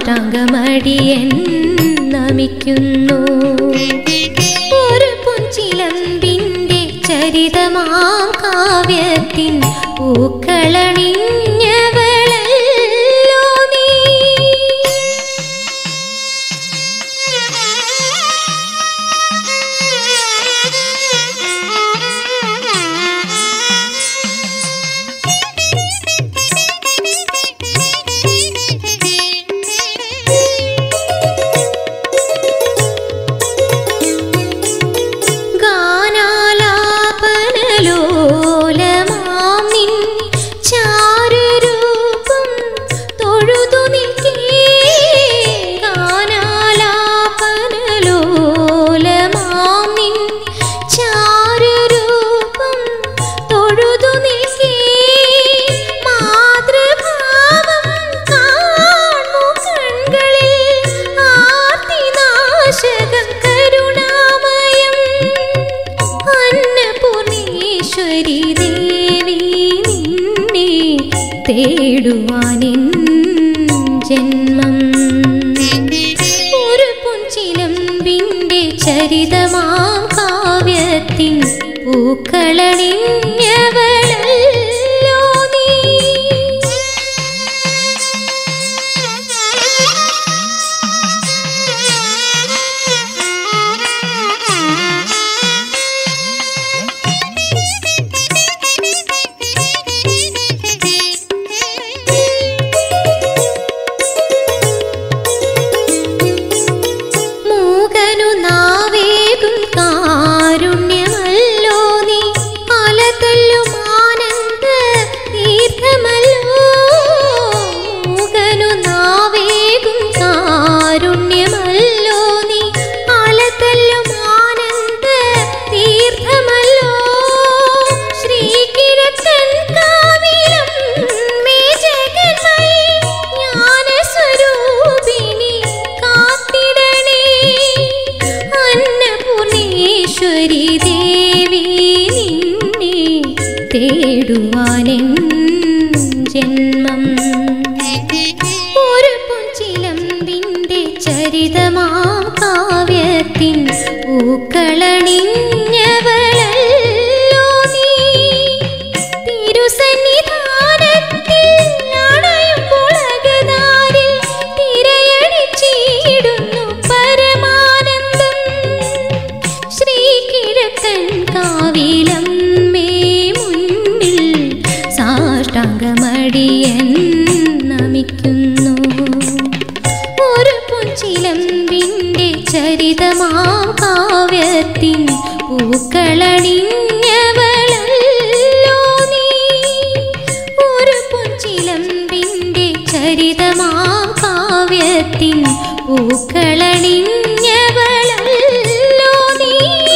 സാഷ്ടാംഗമടിയൻ നമിക്കുന്നു ഒരു പൊൻചിലമ്പിന്റെ ചരിതമാം കാവ്യത്തിൻ പൂക്കളണിഞ്ഞവളല്ലോ നീ ഗാനാലാപനലോലമാം നിൻ ചാരുരൂപം തൊഴുതു നിൽക്കേ ഗാനാലാപനലോലമാം നിൻ ചാരുരൂപം തൊഴുതു നിൽക്കേ മാതൃഭാവം കാണു കൺകളിൽ ആർത്തിനാശകം കരുണാമയം അന്നപൂർണേശ്വരി ദേവി നിന്നെ തേടുവാനിൻ ജന്മം ഒരു പൊൻചിലമ്പിന്റെ ചരിതമാം കാവ്യത്തിൻ പൂക്കളണിഞ്ഞവളല്ലോ നീ മൂകനു നാവേകും കാരുണ്യമല്ലോ നീ അലതല്ലും ആനന്ദ തീർത്ഥമല്ലോ മൂകനു നാവേകും കാരുണ്യമല്ലോ നീ അലതല്ലും ആനന്ദ തീർത്ഥമല്ലോ ശ്രീകിഴക്കൻ കാവിലം മേ ജഗന്മയി ജ്ഞാനസ്വരൂപിണി കാത്തിടണേ അന്നപൂർണേശ്വരി ദേവി നിന്നെ തേടുവാനെൻ ജന്മം ഒരു പൊൻചിലമ്പിന്റെ ചരിതമാ കാവ്യത്തിൻ പൂക്കളണിഞ്ഞവളല്ലോ നീ തിരുസന്നിധാനത്തിൽ അണയുമ്പോൾ അകതാരിൽ തിരയടിച്ചിടുന്നു പരമാനന്ദം ശ്രീകിഴക്കൻ കാവിലമ്മേ മുന്നിൽ സാഷ്ടാംഗമടിയൻ നമിക്കുന്നു ഒരു പൊൻചിലമ്പിന്റെ ചരിതമാം കാവ്യത്തിൻ പൂക്കളണിഞ്ഞവളല്ലോ നീ ഒരു പൊൻചിലമ്പിന്റെ ചരിതമാം കാവ്യത്തിൻ പൂക്കളണിഞ്ഞവളല്ലോ നീ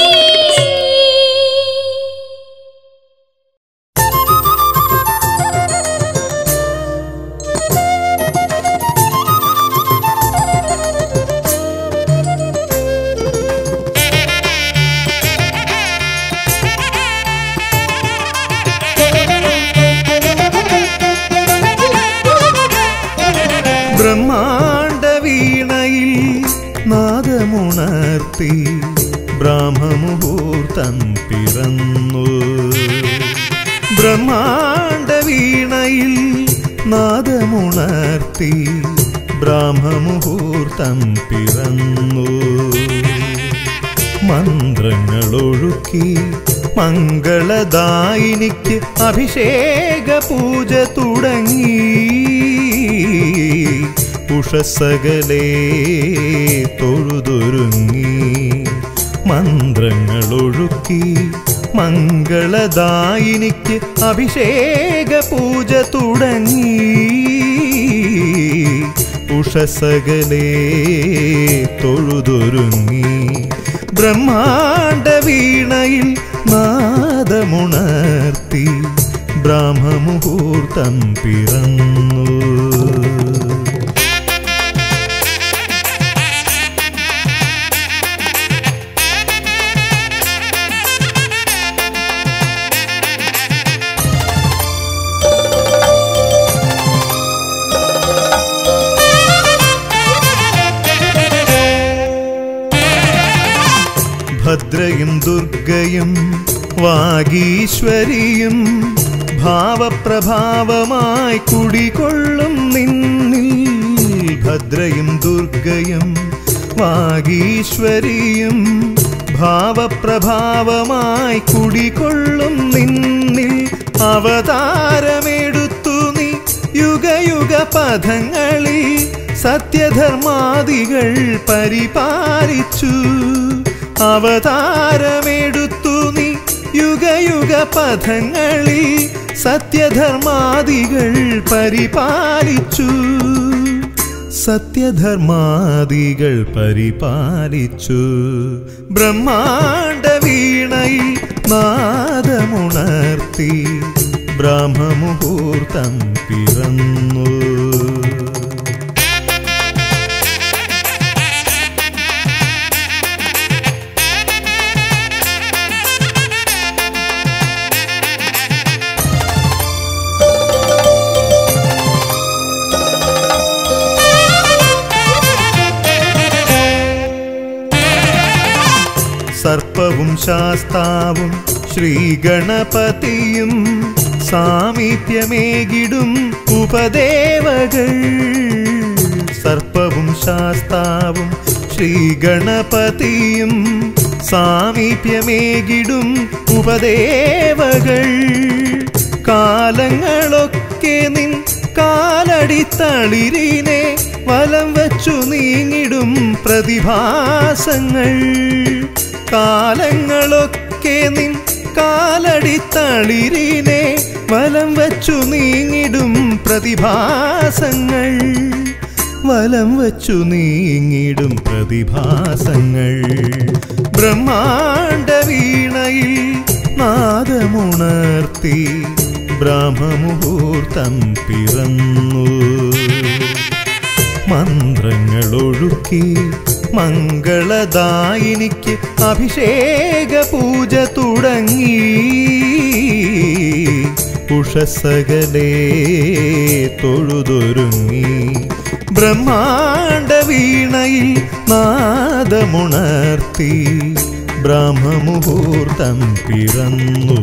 ബ്രഹ്മാണ്ട വീണയിൽ നാദമുണർത്തി ബ്രാഹ്മമുഹൂർത്തം പിറന്നു ബ്രഹ്മാണ്ട വീണയിൽ നാദമുണർത്തി ബ്രാഹ്മമുഹൂർത്തം പിറന്നു മന്ത്രങ്ങളൊഴുക്കി മംഗളദായിനിക്ക് അഭിഷേക പൂജ തുടങ്ങി ഉഷസകലേ തൊഴുതൊരുങ്ങി മന്ത്രങ്ങളൊഴുക്കി മംഗളദായിനിക്ക് അഭിഷേക പൂജ തുടങ്ങി ഉഷസകലേ തൊഴുതൊരുങ്ങി ബ്രഹ്മാണ്ട വീണയിൽ നാദമുണർത്തി ബ്രാഹ്മമുഹൂർത്തം പിറന്നു ും ദുർഗയും വാഗീശ്വരിയും ഭാവപ്രഭാവമായി കുടികൊള്ളും നിന്നിൽ ഭദ്രയും ദുർഗയും വാഗീശ്വരിയും ഭാവപ്രഭാവമായി കുടികൊള്ളും നിന്നിൽ അവതാരമെടുത്തു നീ യുഗയുഗ പഥങ്ങളിൽ സത്യധർമാദികൾ പരിപാലിച്ചു അവതാരമെടുത്തു നീ യുഗയുഗ പഥങ്ങളിൽ സത്യധർമാദികൾ പരിപാലിച്ചു സത്യധർമാദികൾ പരിപാലിച്ചു ബ്രഹ്മാണ്ട വീണയിൽ നാദമുണർത്തി ബ്രഹ്മമുഹൂർത്തം പിറന്നു സർപ്പവും ശാസ്താവും ശ്രീഗണപതിയും സാമീപ്യമേകിടും ഉപദേവകൾ സർപ്പവും ശാസ്താവും ശ്രീഗണപതിയും സാമീപ്യമേകിടും ഉപദേവകൾ കാലങ്ങളൊക്കെ നിൻ കാലടിത്തളിരിനെ വലം വച്ചു നീങ്ങിടും പ്രതിഭാസങ്ങൾ കാലങ്ങളൊക്കെ നിൻ കാലടിത്തളിരിനെ വലം വച്ചു നീങ്ങിടും പ്രതിഭാസങ്ങൾ വലം വച്ചു നീങ്ങിടും പ്രതിഭാസങ്ങൾ ബ്രഹ്മാണ്ട വീണയിൽ നാദമുണർത്തി ബ്രഹ്മമുഹൂർത്തം പിറന്നു മന്ത്രങ്ങളൊഴുക്കി മംഗളദായിനിക്ക് അഭിഷേക പൂജ തുടങ്ങി ഉഷസകലേ തൊഴുതൊരുങ്ങി ബ്രഹ്മാണ്ട വീണയിൽ നാദമുണർത്തി ബ്രഹ്മമുഹൂർത്തം പിറന്നു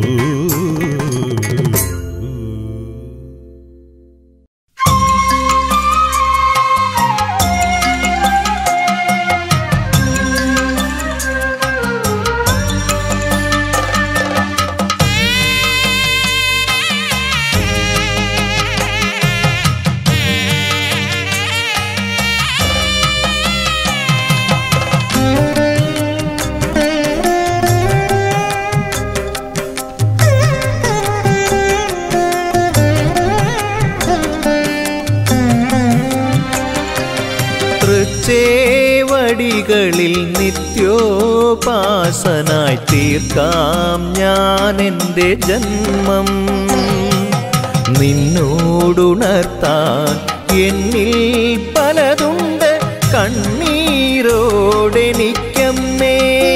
തൃച്ചേവടികളിൽ നിത്യോപാസനായി തീർക്കാം ഞാൻ എൻ്റെ ജന്മം നിന്നോടുണർത്താൻ എന്നിൽ പലതുണ്ട് കണ്ണീരോടെനിക്കമ്മേ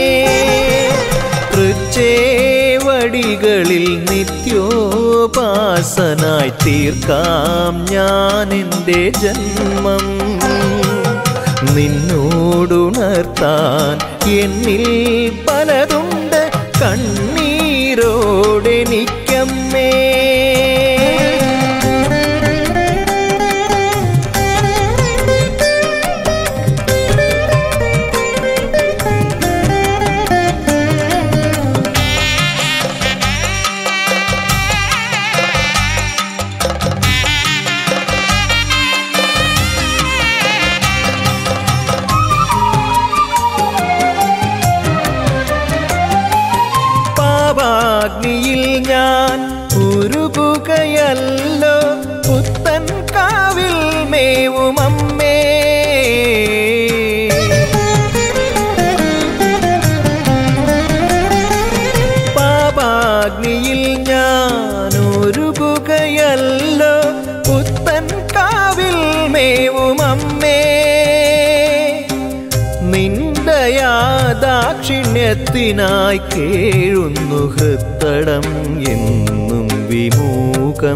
തൃച്ചേവടികളിൽ നിത്യോപാസനായി തീർക്കാം ഞാൻ എൻ്റെ ജന്മം നിന്നോടുണർത്താൻ എന്നിൽ പലതുണ്ട് കണ്ണീരോടെനിക്കമ്മേ പാപാഗ്നിയിൽ ഞാൻ ഉരുകുകയല്ലോ പുത്തൻ കാവിൽ മേവുമമ്മേ പാപാഗ്നിയിൽ ഞാൻ ഉരുകുകയല്ലോ പുത്തൻ കാവിൽ മേവുമമ്മേ നിന്ദയാദാക്ഷിണ്യത്തിനായി കേഴുന്നു ഹൃത്തടം എന്നും വിമൂകം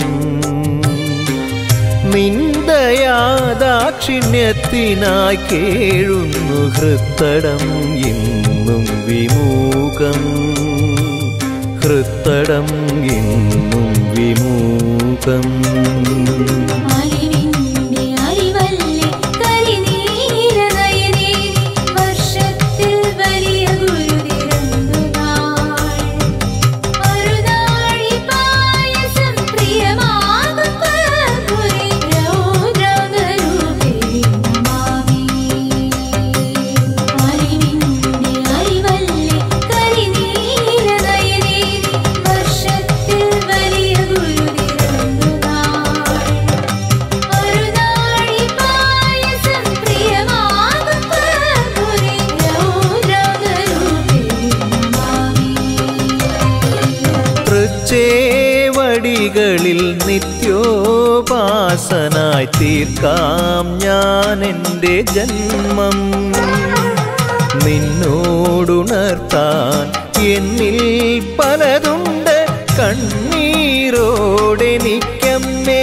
നിന്ദയാദാക്ഷിണ്യത്തിനായി കേഴുന്നു ഹൃത്തടം എന്നും എന്നും വിമൂകം ഹൃത്തടം എന്നും വിമൂകം അലിവിന്റെ അരിവല്ലേ കരിനീലനയനേ വർഷത്തിൽ വലിയ ഗുരുതിരന്നുനാൾ അരുനാഴി പായസം പ്രിയമാകും പകുതി രൗദ്രകരൂപേ നമാമി അലിവിന്റെ അരിവല്ലേ കരിനീലനയനേ വർഷത്തിൽ വലിയ ഗുരുതിരന്നുനാൾ അരുനാഴി പായസം പ്രിയമാകും പകുതി രൗദ്രകരൂപേ നമാമി തൃച്ചേവടികളിൽ നിത്യോപാസനായി തീർക്കാം ഞാൻ എൻ്റെ ജന്മം നിന്നോടുണർത്താൻ എന്നിൽ പലതുണ്ട് കണ്ണീരോടെനിക്കമ്മേ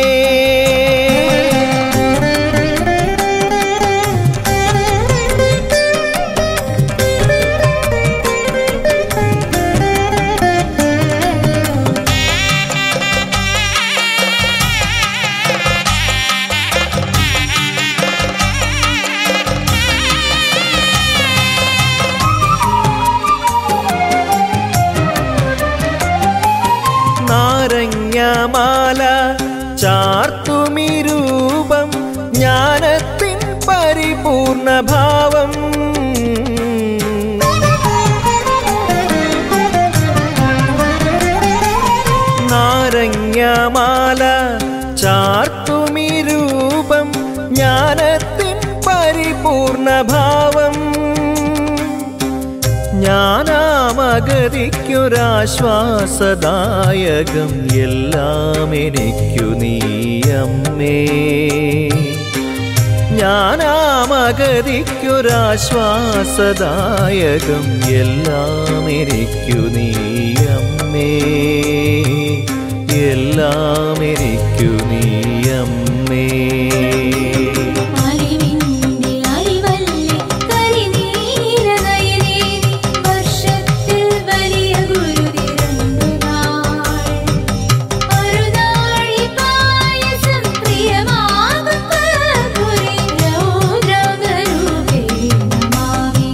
നാരങ്ങമാല ചാർത്തുമി രൂപം ജ്ഞാനത്തിൻ പരിപൂർണ ഭാവം നാരങ്ങമാല ചാർത്തുമി രൂപം ജ്ഞാനത്തിൻ പരിപൂർണ ഭാവം ജ്ഞാനാമഗതിക്കൊരാശ്വാസദായകം എല്ലാം എനിക്കു നീയമ്മേ ജ്ഞാനാമഗതിക്കൊരാശ്വാസദായകം എല്ലാം എനിക്കു നീയമ്മേ എല്ലാം എനിക്കു നീയമ്മേ അലിവിന്റെ അരിവല്ലേ കരിനീലനയനേ വർഷത്തിൽ വലിയ ഗുരുതിരന്നുനാൾ അരുനാഴി പായസം പ്രിയമാകും പകുതി രൗദ്രകരൂപേ നമാമി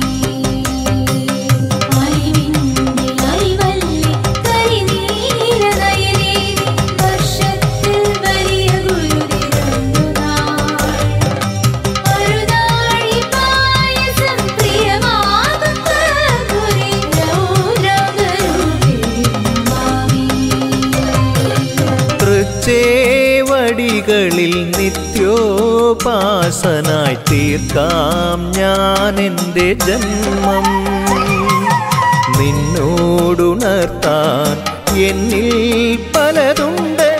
അലിവിന്റെ അരിവല്ലേ കരിനീലനയനേ വർഷത്തിൽ വലിയ ഗുരുതിരന്നുനാൾ അരുനാഴി പായസം പ്രിയമാകും പകുതി രൗദ്രകരൂപേ നമാമി തൃച്ചേവടികളിൽ നിത്യോപാസനായി തീർക്കാം ഞാൻ എൻ്റെ ജന്മം നിന്നോടുണർത്താൻ എന്നിൽ പലതുണ്ട്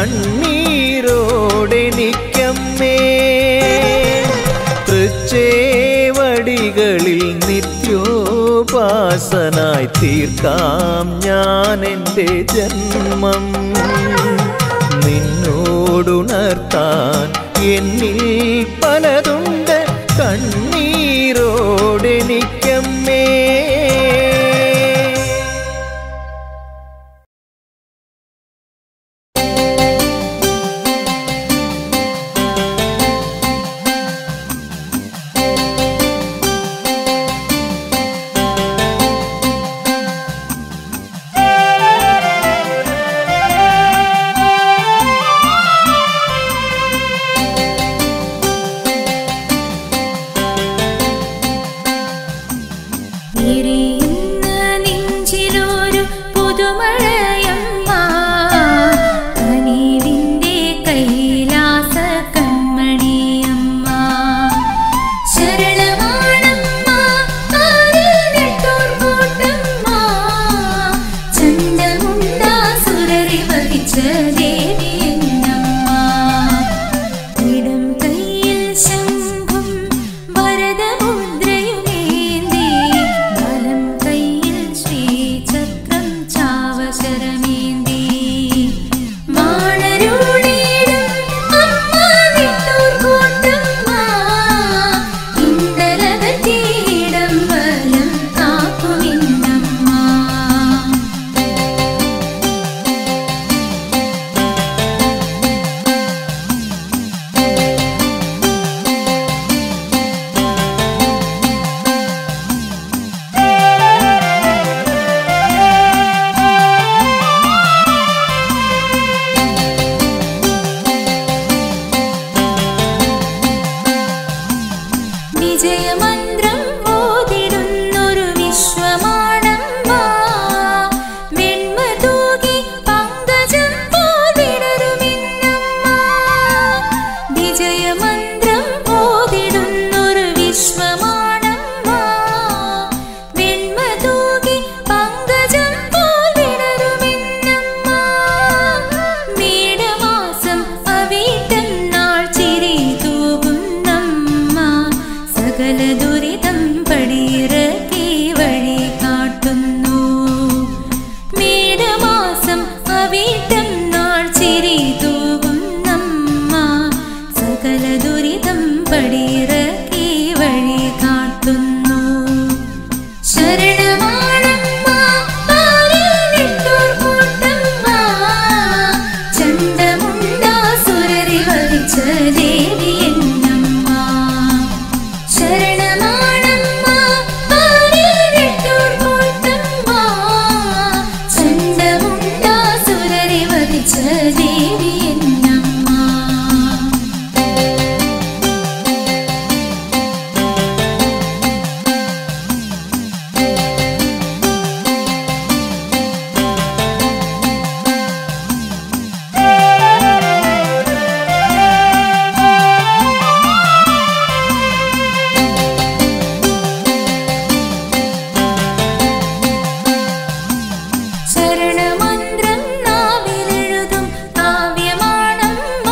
കണ്ണീരോടെനിക്കമ്മേ തൃച്ചേവടികളിൽ നിത്യോപാസനായി തീർക്കാം ഞാൻ എൻ്റെ ജന്മം നിന്നോടുണർത്താൻ എന്നിൽ പലതുണ്ട് കണ്ണീരോടെനിക്കമ്മേ വിജയമന്ത്രം ഓതിടുന്നൊരു വിശ്വമാണമ്മ വെണ്മ തൂകി പങ്കജം പോതിടരുമിന്നമ്മ വിജയമന്ത്രം ഓതിടുന്നൊരു വിശ്വമാണമ്മ വെണ്മ തൂകി പങ്കജം പോതിടരുമിന്നമ്മ മേടമാസം അവീട്ടെന്നാൾ ചിരി തൂകുന്നമ്മ സകല ദുരിതം പടിയിറക്കി വഴി കാട്ടുന്നു മേടമാസം അവീട്ടെന്നാൾ ചിരി തൂകുന്നമ്മ സകല ദുരിതം പടിയിറക്കി വഴി കാട്ടുന്നു ശരണമാണമ്മ പാരിനിട്ടോർ കൂട്ടമ്മ ചണ്ടമുണ്ടാസുരരി വഹിച്ച ദേവി എന്നമ്മ ശരണമാണമ്മ പാരിനിട്ടോർ കൂട്ടമ്മ ചണ്ടമുണ്ടാസുരരി വഹിച്ച ദേവി എന്നമ്മ ശരണമന്ത്രം നാവിലെഴുതും കാവ്യമാണമ്മ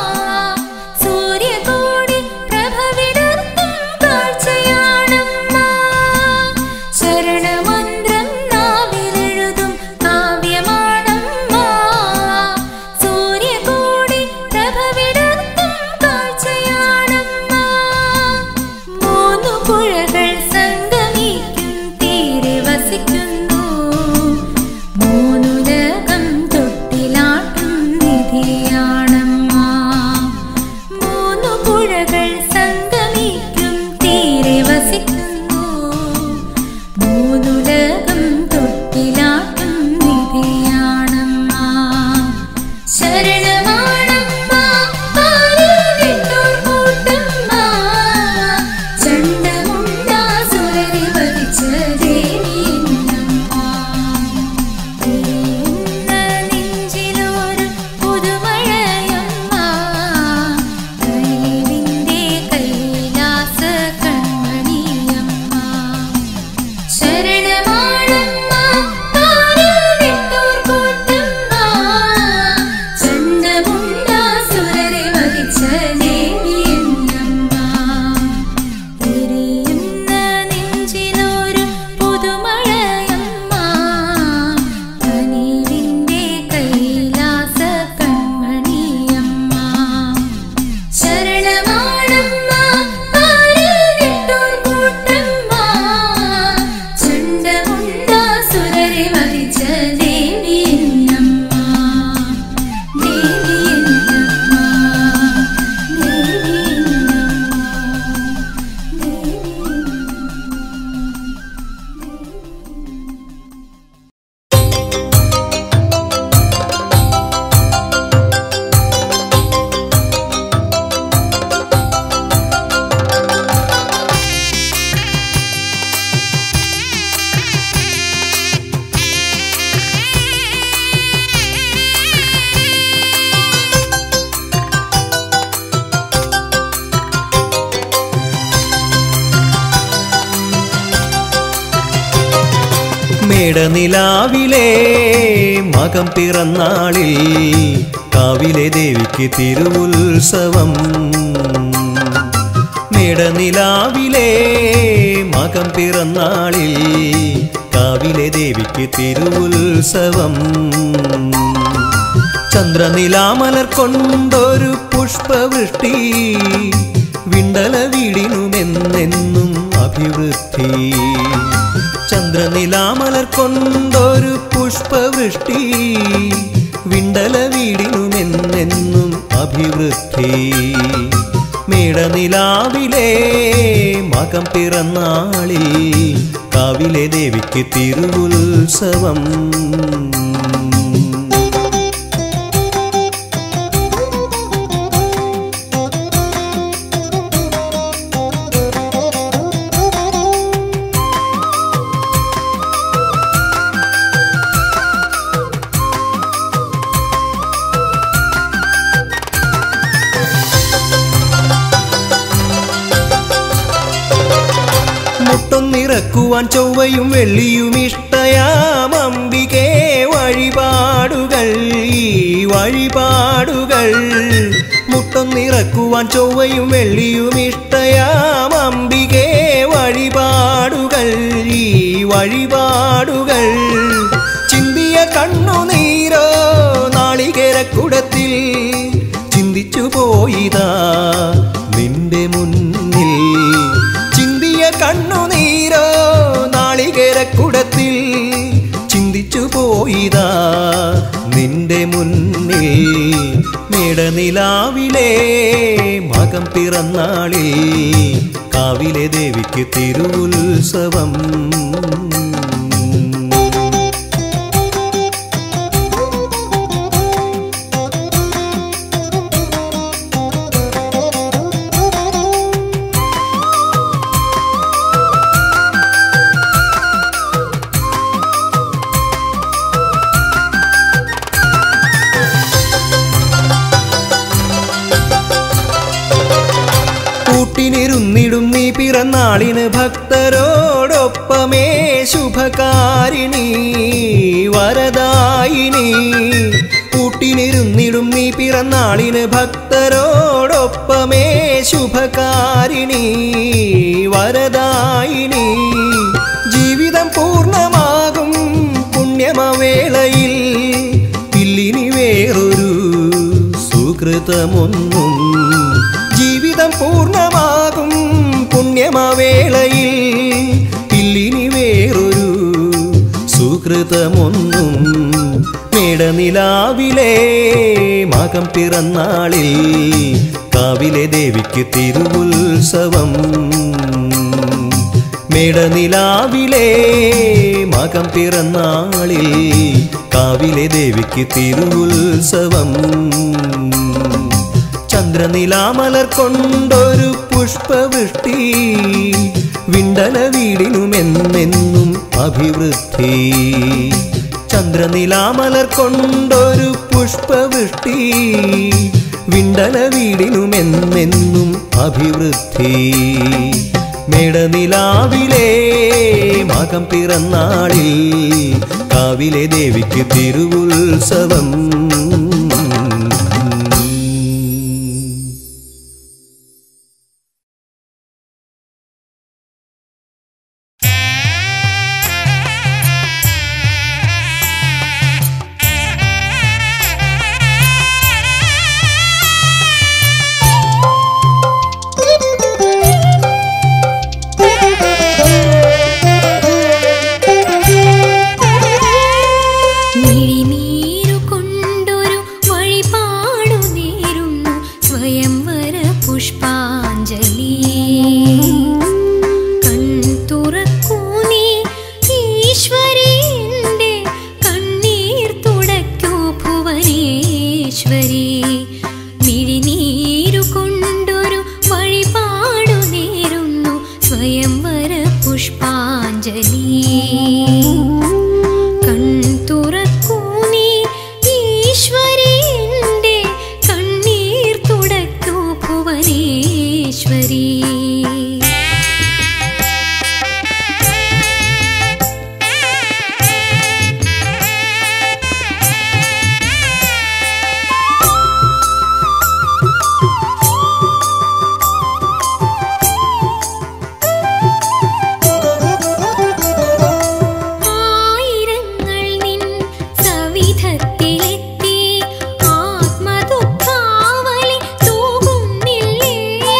സൂര്യകോടി പ്രഭവിടർത്തും കാഴ്ചയാണമ്മ ശരണമന്ത്രം നാവിലെഴുതും കാവ്യമാണമ്മ സൂര്യകോടി പ്രഭവിടർത്തും കാഴ്ചയാണമ്മ മൂന്നു പുഴകൾ സംഗമിക്കും തീരെ വസിക്കുന്നു മൂന്നുലകം തൊട്ടിലാട്ടും നിധിയാണമ്മ മൂന്നു പുഴകൾ സംഗമിക്കും തീരെ വസിക്കുന്നു മൂന്നുലകം തൊട്ടിലാട്ടും നിധിയാണമ്മ ശരണമാണമ്മ പാരിനിട്ടോർ കൂട്ടമ്മ ചണ്ടമുണ്ടാസുരരി വഹിച്ച ദേവിയെന്നമ്മ എരിയുന്ന നെഞ്ചിലൊരു പുതുമഴയമ്മ കഴിവിൻ്റെ കൈലാസ കൺമണിയമ്മ ശരണമാണമ്മ പാരിനിട്ടോർ കൂട്ടമ്മ ചണ്ടമുണ്ടാസുരരെ വഹിച്ച ദേവിയെന്നമ്മ എരിയുന്ന നെഞ്ചിലൊരു പുതുമഴയമ്മ കനിവിൻ്റെ കൈലാസ കൺമണിയമ്മ ശരണമാണമ്മ പാരിനിട്ടോർ കൂട്ടമ്മ ചണ്ടമുണ്ടാസുരരെ വഹിച്ച ദേവിയെന്നമ്മ ദേവിയെന്നമ്മ മേടനിലാവിലെ മകം പിറന്നാളിൽ കാവിലെ ദേവിക്ക് തിരുവുത്സവം മേടനിലാവിലെ മകം പിറന്നാളിൽ കാവിലെ ദേവിക്ക് തിരുവുത്സവം ചന്ദ്രനിലാമലർ കൊണ്ടൊരു പുഷ്പവൃഷ്ടി വിണ്ടല വീടിനുമെന്നെന്നും അഭിവൃദ്ധി ചന്ദ്രനിലാമലർ കൊണ്ടൊരു പുഷ്പവൃഷ്ടി വിണ്ടല വീടിനുമെന്നെന്നും അഭിവൃദ്ധി മേടനിലാവിലെ മകം പിറന്നാളിൽ കാവിലെ ദേവിക്ക് തിരുവുത്സവം ും നിറക്കുവാൻ ചൊവ്വയും വെള്ളിയും ഇഷ്ടയാം അംബികേ വഴിപാടുകൾ ഈ വഴിപാടുകൾ മുട്ടൊന്നിറക്കുവാൻ ചൊവ്വയും വെള്ളിയും ഇഷ്ടയാം അംബികേ വഴിപാടുകൾ ഈ വഴിപാടുകൾ ചിന്തിയ കണ്ണുനീരോ നാളികേരക്കുടത്തിൽ ചിന്തിച്ചു പോയിതാ നിന്റെ മുന്നിൽ ചിന്തിയ കണ്ണുനീരോ നാളികേരക്കുടത്തിൽ ചിന്തിച്ചു പോയിതാ നിന്റെ മുന്നിൽ മേടനിലാവിലെ മകം പിറന്നാളിൽ കാവിലെ ദേവിക്ക് തിരുവുത്സവം കൂട്ടിനിരുന്നിടും നീ പിറന്നാളിന് ഭക്തരോടൊപ്പമേ ശുഭകാരിണി വരദായിനി കൂട്ടിനിരുന്നിടും നീ പിറന്നാളിന് ഭക്തരോടൊപ്പമേ ശുഭകാരിണി വരദായിനി ജീവിതം പൂർണ്ണമാകും പുണ്യമവേളയിൽ ഇല്ലിനി വേറൊരു സുകൃതമൊന്നും ജീവിതം പൂർണ്ണമാകും പുണ്യമവേളയിൽ ഇല്ലിനി വേറൊരു സുകൃതമൊന്നും മേടനിലാവിലെ മകം പിറന്നാളിൽ കാവിലെ ദേവിക്ക് തിരുവുത്സവം മേടനിലാവിലെ മകം പിറന്നാളിൽ കാവിലെ ദേവിക്ക് തിരുവുത്സവം ചന്ദ്രനിലാമലർ കൊണ്ടൊരു പുഷ്പവൃഷ്ടി വിണ്ടന വീടിനുമെന്നെന്നും അഭിവൃദ്ധി ചന്ദ്രനിലാമലർ കൊണ്ടൊരു പുഷ്പവൃഷ്ടി വിണ്ടന വീടിനുമെന്നെന്നും അഭിവൃദ്ധി മേടനിലാവിലെ മകം പിറന്നാളിൽ കാവിലെ ദേവിക്ക് തിരുവുത്സവം മിഴിനീരു കൊണ്ടൊരു വഴിപാടു നേരുന്നു സ്വയംവര പുഷ്പാഞ്ജലി കൺതുറക്കൂ നീ ഈശ്വരി എൻ്റെ കണ്ണീർ തുടയ്ക്കൂ ഭുവനേശ്വരി മിഴിനീരു കൊണ്ടൊരു വഴിപാടു നേരുന്നു സ്വയംവര പുഷ്പാഞ്ജലി കൺതുറക്കൂ നീ ഈശ്വരി എൻ്റെ കണ്ണീർ തുടയ്ക്കൂ ഭുവനേശ്വരി ആയിരങ്ങൾ നിൻ സവിധത്തിലെത്തി ആത്മദുഃഖാവലി തൂകുന്നില്ലേ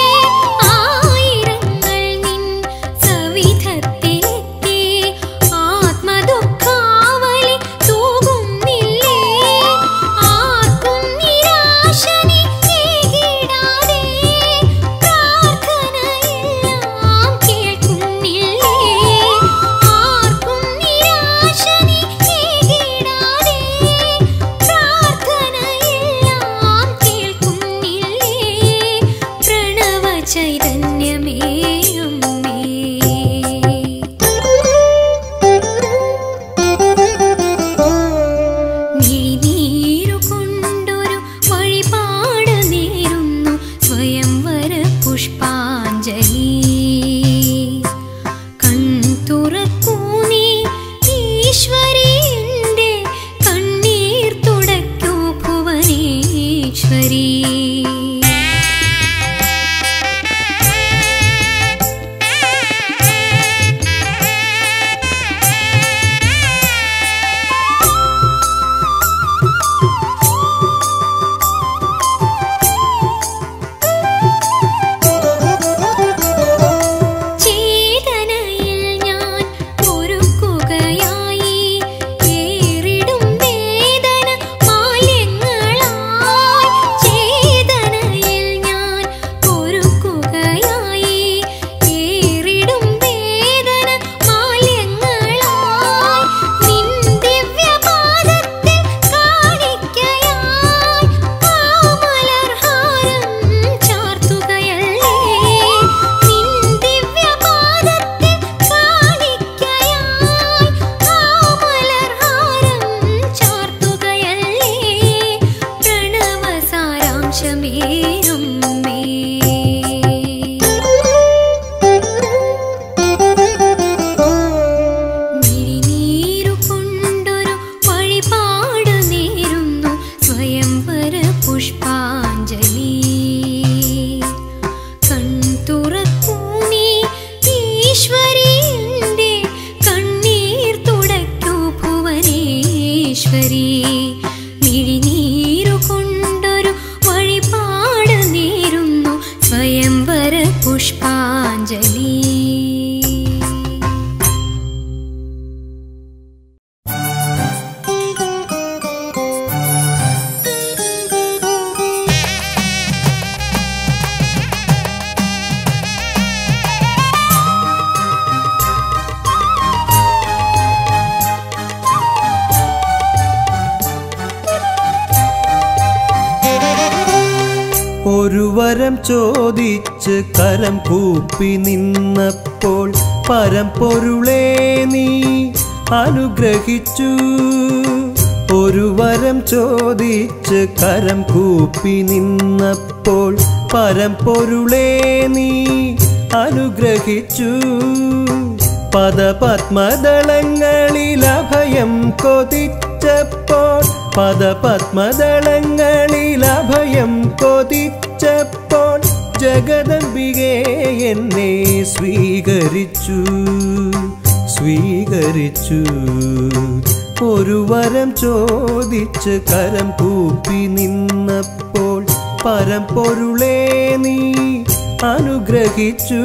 ഒരു വരം ചോദിച്ച് കരം കൂപ്പി നിന്നപ്പോൾ പരമ്പൊരുളേ നീ അനുഗ്രഹിച്ചു ഒരു വരം ചോദിച്ച് കരം കൂപ്പി നിന്നപ്പോൾ പരമ്പൊരുളേ നീ അനുഗ്രഹിച്ചു പദപത്മദളങ്ങളിൽ അഭയം കൊതിച്ചപ്പോൾ പദപത്മദളങ്ങളിൽ അഭയം കൊതിച്ചപ്പോൾ ജഗദംബികെ എന്നെ സ്വീകരിച്ചു സ്വീകരിച്ചു ഒരു വരം ചോദിച്ച് കരം കൂപ്പി നിന്നപ്പോൾ പരമ്പൊരുളേ നീ അനുഗ്രഹിച്ചു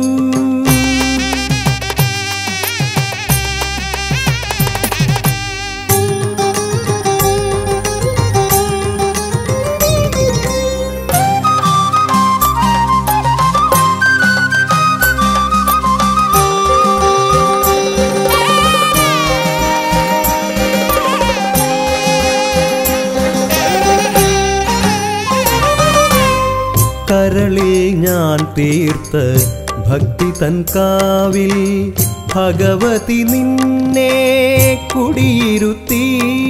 കരളിൽ ഞാൻ തീർത്ത ഭക്തി തൻ കാവിൽ ഭഗവതി നിന്നെ കുടിയിരുത്തി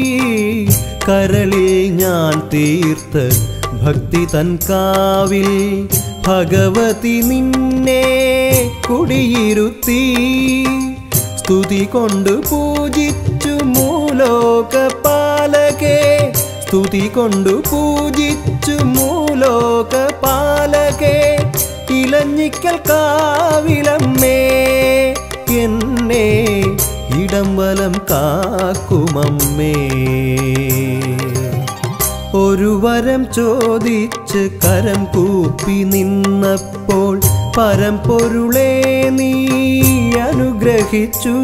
കരളിൽ ഞാൻ തീർത്ത ഭക്തി തൻ കാവിൽ ഭഗവതി നിന്നെ കുടിയിരുത്തി സ്തുതി കൊണ്ട് പൂജിച്ചു മൂലോകപാലകേ സ്തുതി കൊണ്ടു പൂജിച്ചു മൂലോകപാലകേ ഇലഞ്ഞിക്കൽ കാവിലമ്മേ എന്നെ ഇടം വലം കാക്കുമമ്മേ ഒരു വരം ചോദിച്ച് കരം കൂപ്പി നിന്നപ്പോൾ പരമ്പൊരുളേ നീ അനുഗ്രഹിച്ചു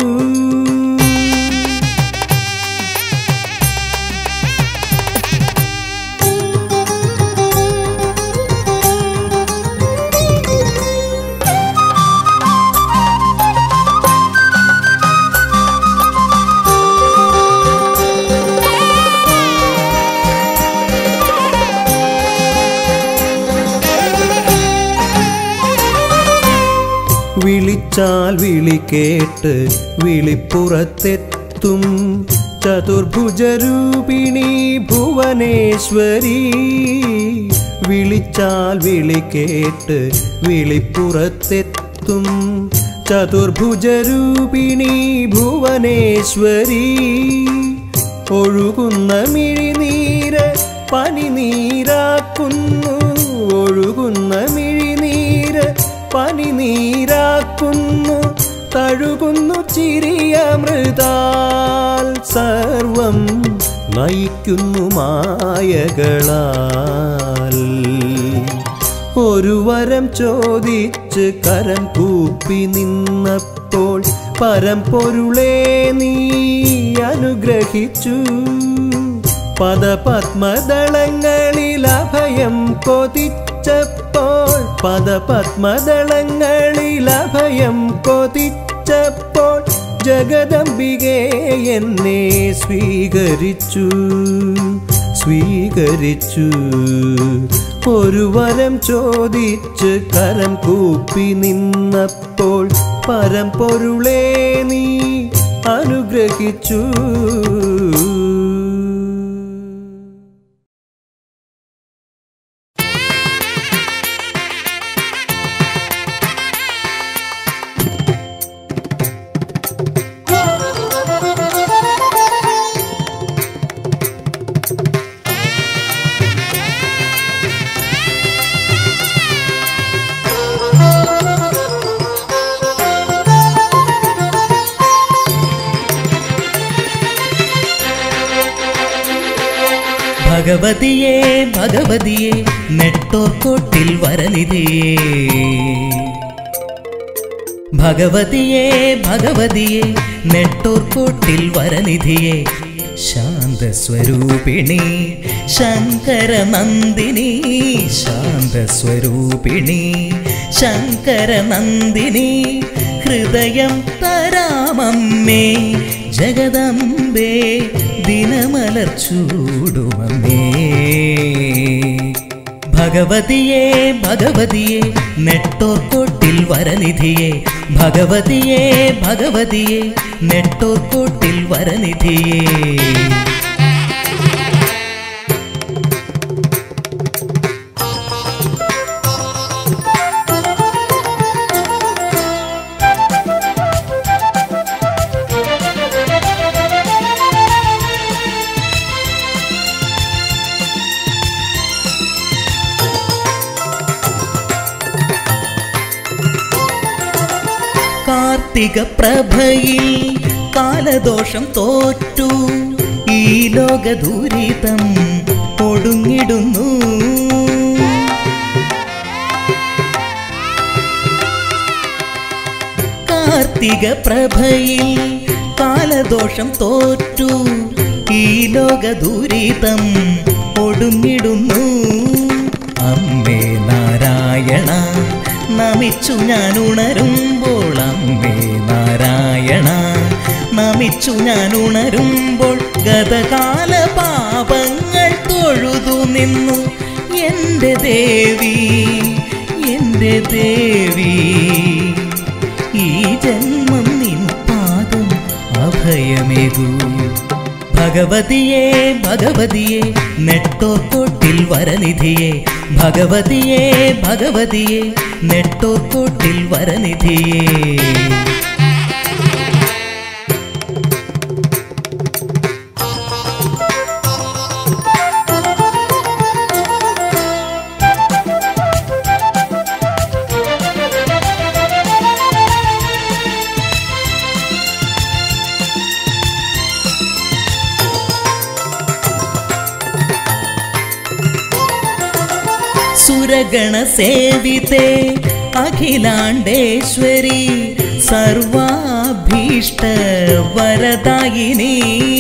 വിളിച്ചാൽ വിളി കേട്ട് വിളിപ്പുറത്തെത്തും ചതുർഭുജരൂപിണി ഭുവനേശ്വരി വിളിച്ചാൽ വിളി കേട്ട് വിളിപ്പുറത്തെത്തും ചതുർഭുജരൂപിണി ഭുവനേശ്വരി ഒഴുകുന്ന മിഴിനീര് പനിനീരാക്കുന്നു ഒഴുകുന്ന മിഴിനീര് പനിനീരാക്കുന്നു തഴുകുന്നു ചിരിയമൃതാൽ സർവം നയിക്കുന്നു മായകളാൽ ഒരു വരം ചോദിച്ച് കരം കൂപ്പി നിന്നപ്പോൾ പരമ്പൊരുളേ നീ അനുഗ്രഹിച്ചു പദപത്മദളങ്ങളിൽ അഭയം കൊതിച്ചപ്പോൾ പദപത്മദളങ്ങളിൽ അഭയം കൊതിച്ചപ്പോൾ ജഗദംബികെ എന്നെ സ്വീകരിച്ചു സ്വീകരിച്ചു ഒരു വരം ചോദിച്ച് കരം കൂപ്പി നിന്നപ്പോൾ പരമ്പൊരുളേ നീ അനുഗ്രഹിച്ചു ഭഗവതിയെ ഭഗവതിയെ നെട്ടോർക്കോട്ടിൽ വരനിധിയേ ഭഗവതിയെ ഭഗവതിയെ നെട്ടോർക്കോട്ടിൽ വരനിധിയെ ശാന്തസ്വരൂപിണി ശങ്കരനന്ദിനി ശാന്തസ്വരൂപിണി ശങ്കരനന്ദിനി ഹൃദയം തരാമമ്മേ ജഗദംബേ ദിനമലർച്ചൂടുമമ്മേ ഭഗവതിയെ ഭഗവതിയെ നെട്ടോർക്കോട്ടിൽ വരനിധിയെ ഭഗവതിയെ ഭഗവതിയെ നെട്ടോർക്കോട്ടിൽ വരനിധിയെ കാർത്തിക പ്രഭയിൽ കാലദോഷം തോറ്റു ഈ ലോക ദുരിതം ഒടുങ്ങിടുന്നു കാർത്തിക പ്രഭയിൽ കാലദോഷം തോറ്റു ഈ ലോക ദുരിതം ഒടുങ്ങിടുന്നു അമ്മേ നാരായണ നമിച്ചു ഞാൻ ഉണരുമ്പോൾ അമ്മേ നാരായണ നമിച്ചു ഞാൻ ഉണരുമ്പോൾ ഗതകാല പാപങ്ങൾ തൊഴുതു നിന്നു എൻ്റെ ദേവി എൻ്റെ ദേവി ഈ ജന്മം നിൻ പാദം അഭയമേകൂ ഭഗവതിയെ ഭഗവതിയെ നെട്ടോർക്കോട്ടിൽ വരനിധിയെ ഭഗവതിയെ ഭഗവതിയെ നെട്ടോർക്കോട്ടിൽ വരനിധിയെ സുരഗണ സേവിതേ അഖിലാണ്ടേശ്വരി സർവാഭീഷ്ട വരദായിനി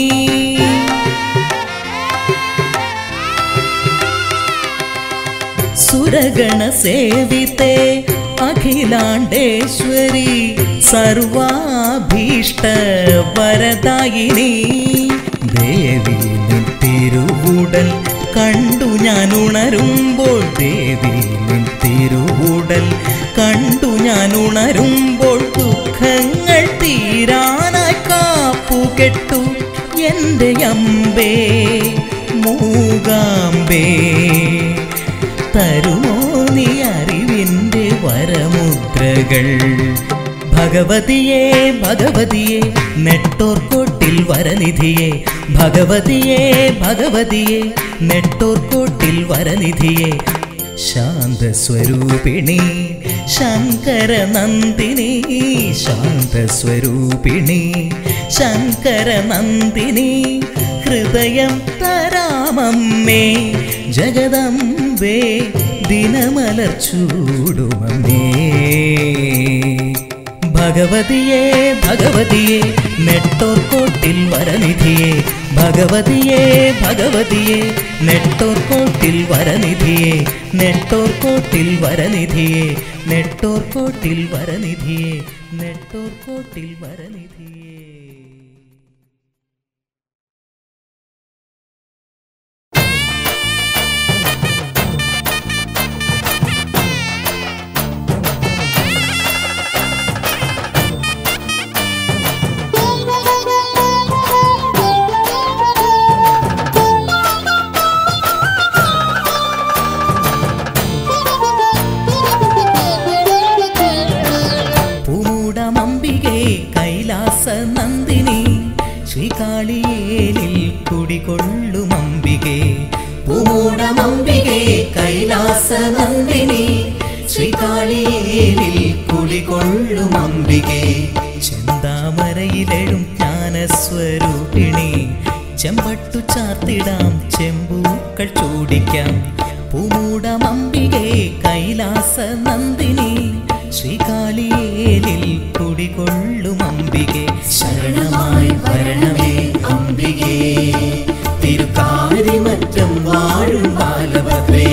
സുരഗണ സേവിതേ അഖിലാണ്ടേശ്വരി സർവാഭീഷ്ട വരദായിനി ദേവി നിൻ തിരുവുടൽ കണ്ടു ഞാൻ ഉണരുമ്പോൾ ദേവി നിൻ തിരുവുടൽ കണ്ടു ഞാൻ ഉണരുമ്പോൾ ദുഃഖങ്ങൾ തീരാനായി കാപ്പു കെട്ടു എൻ്റെ അമ്പേ മൂകാമ്പേ തരുമോ നീ അറിവിൻ്റെ വരമുദ്രകൾ ഭഗവതിയെ ഭഗവതിയെ നെട്ടോർക്കോട്ടിൽ വരനിധിയെ ഭഗവതിയെ ഭഗവതിയെ നെട്ടോർക്കോട്ടിൽ വരനിധിയെ ശാന്തസ്വരൂപിണി ശങ്കര നന്ദിനി ശാന്തസ്വരൂപിണി ശങ്കര നന്ദിനി ഹൃദയം തരാമമ്മേ ജഗദംബേ ദിനമലർച്ചൂടുമമ്മേ ഭഗവതിയെ ഭഗവതിയെ നെട്ടോർക്കോട്ടിൽ വരനിധിയെ ഭഗവതിയെ ഭഗവതിയെ നെട്ടോർക്കോട്ടിൽ വരനിധിയെ നെട്ടോർക്കോട്ടിൽ വരനിധിയെ നെട്ടോർക്കോട്ടിൽ വരനിധിയെ നെട്ടോർക്കോട്ടിൽ വരനിധിയെ പൂമൂടമംബികെ കൈലാസ നന്ദിനി ശ്രീകാളിയേലിൽ കുടികൊള്ളുമംബികെ പൂമൂടമംബികെ കൈലാസ നന്ദിനി ശ്രീകാളിയേലിൽ കുടികൊള്ളുമംബികെ ചെന്താമരയിലെഴും ജ്ഞാനസ്വരൂപിണി ചെമ്പട്ടു ചാർത്തിടാം ചെമ്പൂക്കൾ ചൂടിക്കാം പൂമൂടമംബികെ കൈലാസ നന്ദിനി ശ്രീകാളിയേലിൽ കുടികൊള്ളും അംബികെ ശരണമായി വരണമേ അംബികേ തിരുക്കാരിമറ്റം വാഴും ബാലഭദ്രേ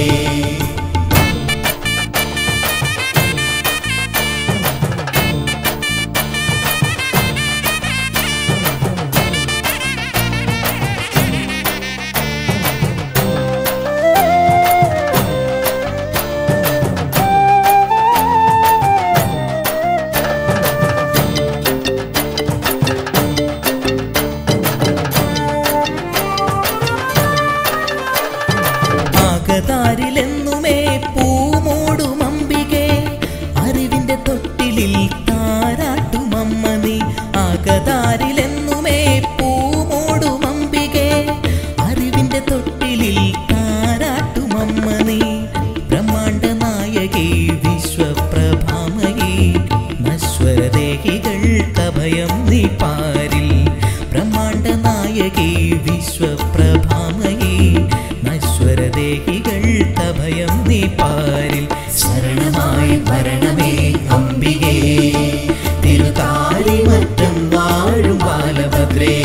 ശരണമായി വരണമേ അംബികേ തിരുതാരിമറ്റം വാഴും ബാലഭദ്രേ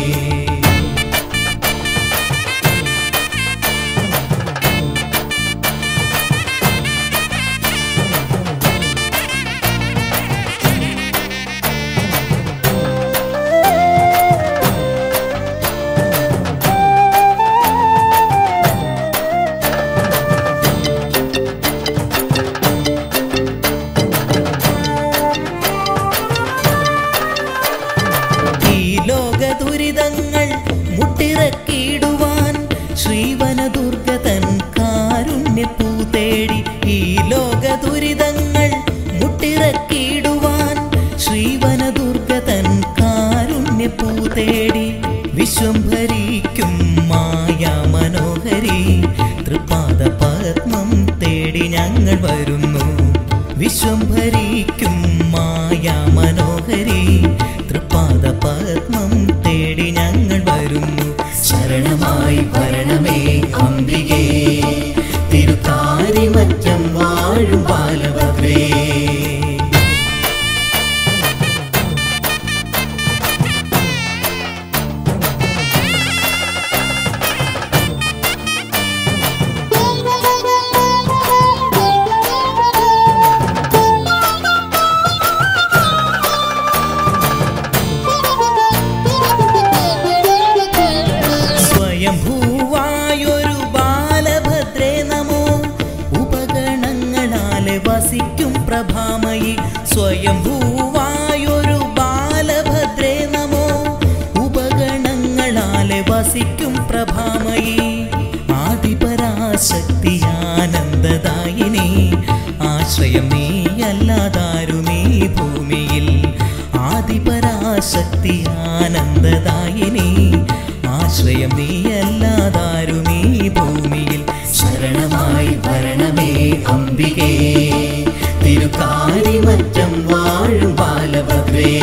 ഈ ലോക ദുരിതങ്ങൾ മുട്ടിറക്കിയിടുവാൻ ശ്രീവനദുർഗ തൻ കാരുണ്യപ്പൂ തേടി ഈ ലോക ദുരിതങ്ങൾ മുട്ടിറക്കിയിടുവാൻ ശ്രീവനദുർഗ തൻ കാരുണ്യപ്പൂ തേടി വിശ്വംഭരിക്കും മായാ മനോഹരി തൃപാദ പത്മം തേടി ഞങ്ങൾ വരുന്നു വിശ്വംഭരിക്കും മായാ മനോഹരി തൃപാദ പത്മം തേടി ഞങ്ങൾ വരുന്നു ശരണമായി വരണമേ അംബികേ തിരുത്താരിമറ്റം വാഴും ബാലഭദ്രേ സ്വയംഭൂവായൊരു ബാലഭദ്രേ നമോ ഉപഗണങ്ങളാലെ വസിക്കും പ്രഭാമയി സ്വയംഭൂവായൊരു ബാലഭദ്രേ നമോ ഉപഗണങ്ങളാലെ വസിക്കും പ്രഭാമയി ആദിപരാശക്തി ആനന്ദദായിനി ആശ്രയം നീയല്ലാതാരുമീ ഭൂമിയിൽ ആദിപരാശക്തി ആനന്ദദായിനി ആശ്രയം നീയല്ലാതാരുമീ ഭൂമിയിൽ ശരണമായി വരണമേ അംബികേ തിരുക്കാരിമറ്റം വാഴും ബാലഭദ്രേ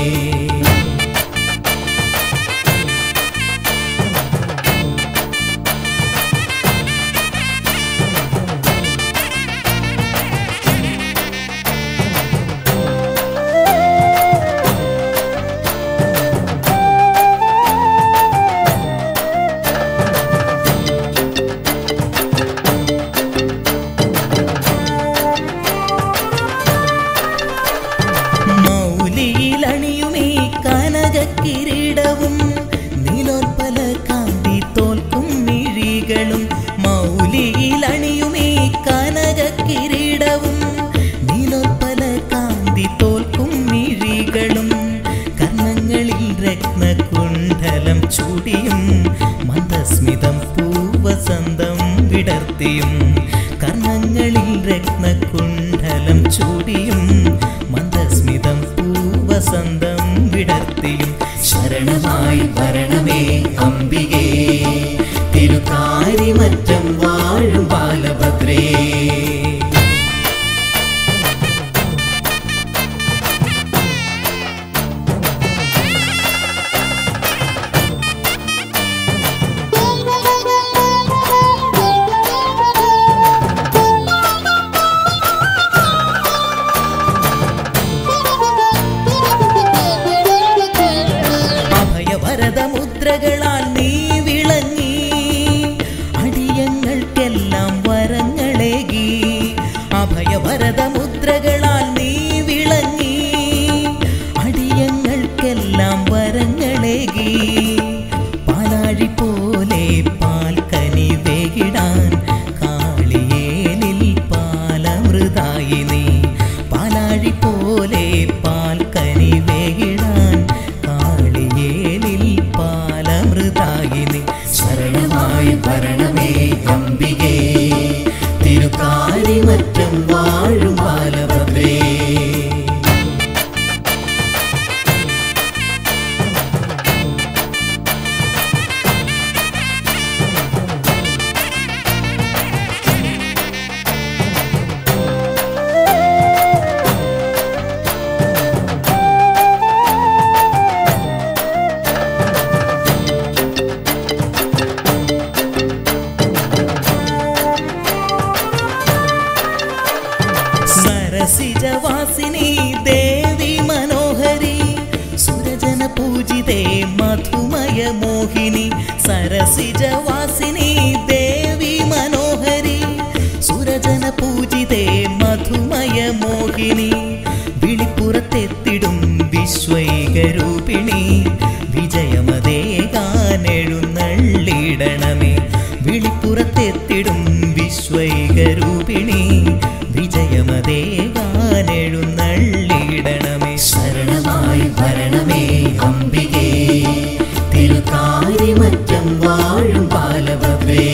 മൗലിയിലണിയുമീ കനക കിരീടവും നീലോൽപ്പല കാന്തി തോൽക്കും മിഴികളും മൗലിയിലണിയുമീ കനക കിരീടവും നീലോൽപ്പല കാന്തി തോൽക്കും മിഴികളും കർണങ്ങളിൽ രത്നകുണ്ഡലം ചൂടിയും മന്ദസ്മിതം പൂവസന്തം വിടർത്തിയും കർണങ്ങളിൽ രത്നകുണ്ഡലം ചൂടിയും മന്ദസ്മിതം പൂവസന്തം വിടർത്തിയും ശരണമായി വരണമേ അംബികേ തിരുക്കാരിമറ്റം വാഴും ബാലഭദ്രേ സരസിജവാസിനി ദേവി മനോഹരി സുരജന പൂജിതേ മധുമയ മോഹിനി സരസിജവാസിനി ദേവി മനോഹരി സുരജന പൂജിതേ മധുമയ മോഹിനി വിളിപ്പുറത്തെത്തിടും വിശ്വൈകരൂപിണി വിജയമതേ ഗാനെഴുന്നള്ളിടണമേ വിളിപ്പുറത്തെത്തിടും വിശ്വൈകരൂപിണി വിജയമതേ ഗാനെഴുന്നള്ളിടണമേ ശരണമായി വരണമേ അംബികേ തിരുക്കാരിമറ്റം വാഴും ബാലഭദ്രേ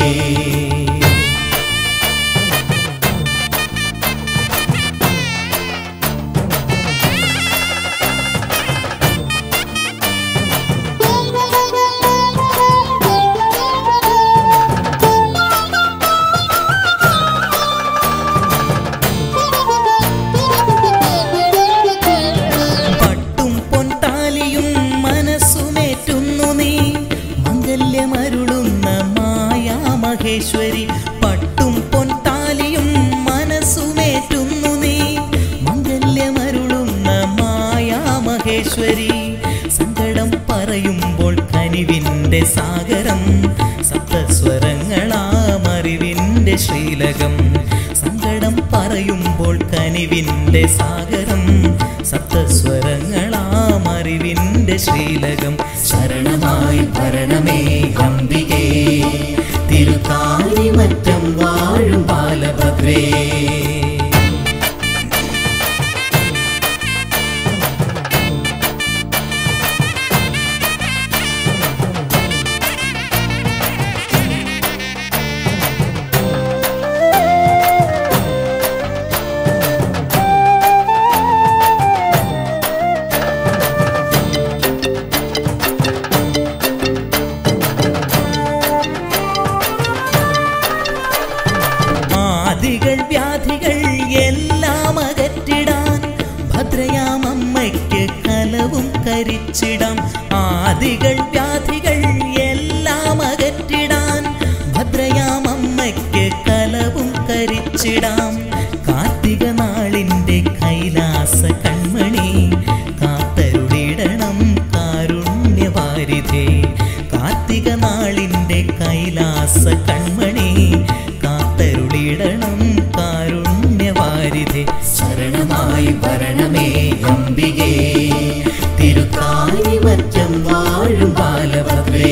പട്ടും പൊൻതാലിയും മനസ്സുമേറ്റുന്നു നീ മംഗല്യമരുളുന്ന മായാ മഹേശ്വരി പട്ടും പൊൻതാലിയും മനസ്സുമേറ്റുന്നു നീ മംഗല്യമരുളുന്ന മായാ മഹേശ്വരി സങ്കടം പറയുമ്പോൾ കനിവിൻ്റെ സാഗരം സപ്തസ്വരങ്ങളാമറിവിൻ്റെ ശ്രീലകം സങ്കടം പറയുമ്പോൾ കനിവിൻ്റെ സാഗരം സപ്തസ്വരങ്ങളാമറിവിൻ്റെ ശ്രീലകം ശരണമായി ഭരണമേ അംബികേ തിരുക്കാരിമറ്റം വാഴും ബാലഭദ്രേ ആദികൾ വ്യാധികൾ എല്ലാം അകറ്റിടാൻ ഭദ്രയാമമ്മയ്ക്ക് കലവും കരിച്ചിടാം ആദികൾ വ്യാധികൾ എല്ലാം അകറ്റിടാൻ ഭദ്രയാമമ്മയ്ക്ക് കലവും കരിച്ചിടാം കാർത്തിക നാളിൻ്റെ കൈലാസ കൺമണി കാത്തരുളിടണം കാരുണ്യവാരിധേ കാർത്തിക നാളിൻ്റെ കൈലാസ കൺമണി കാത്തരുളിടണം കാരുണ്യവാരിധേ ശരണമായി വരണമേ അംബികേ തിരുക്കാരിമറ്റം വാഴും ബാലഭദ്രേ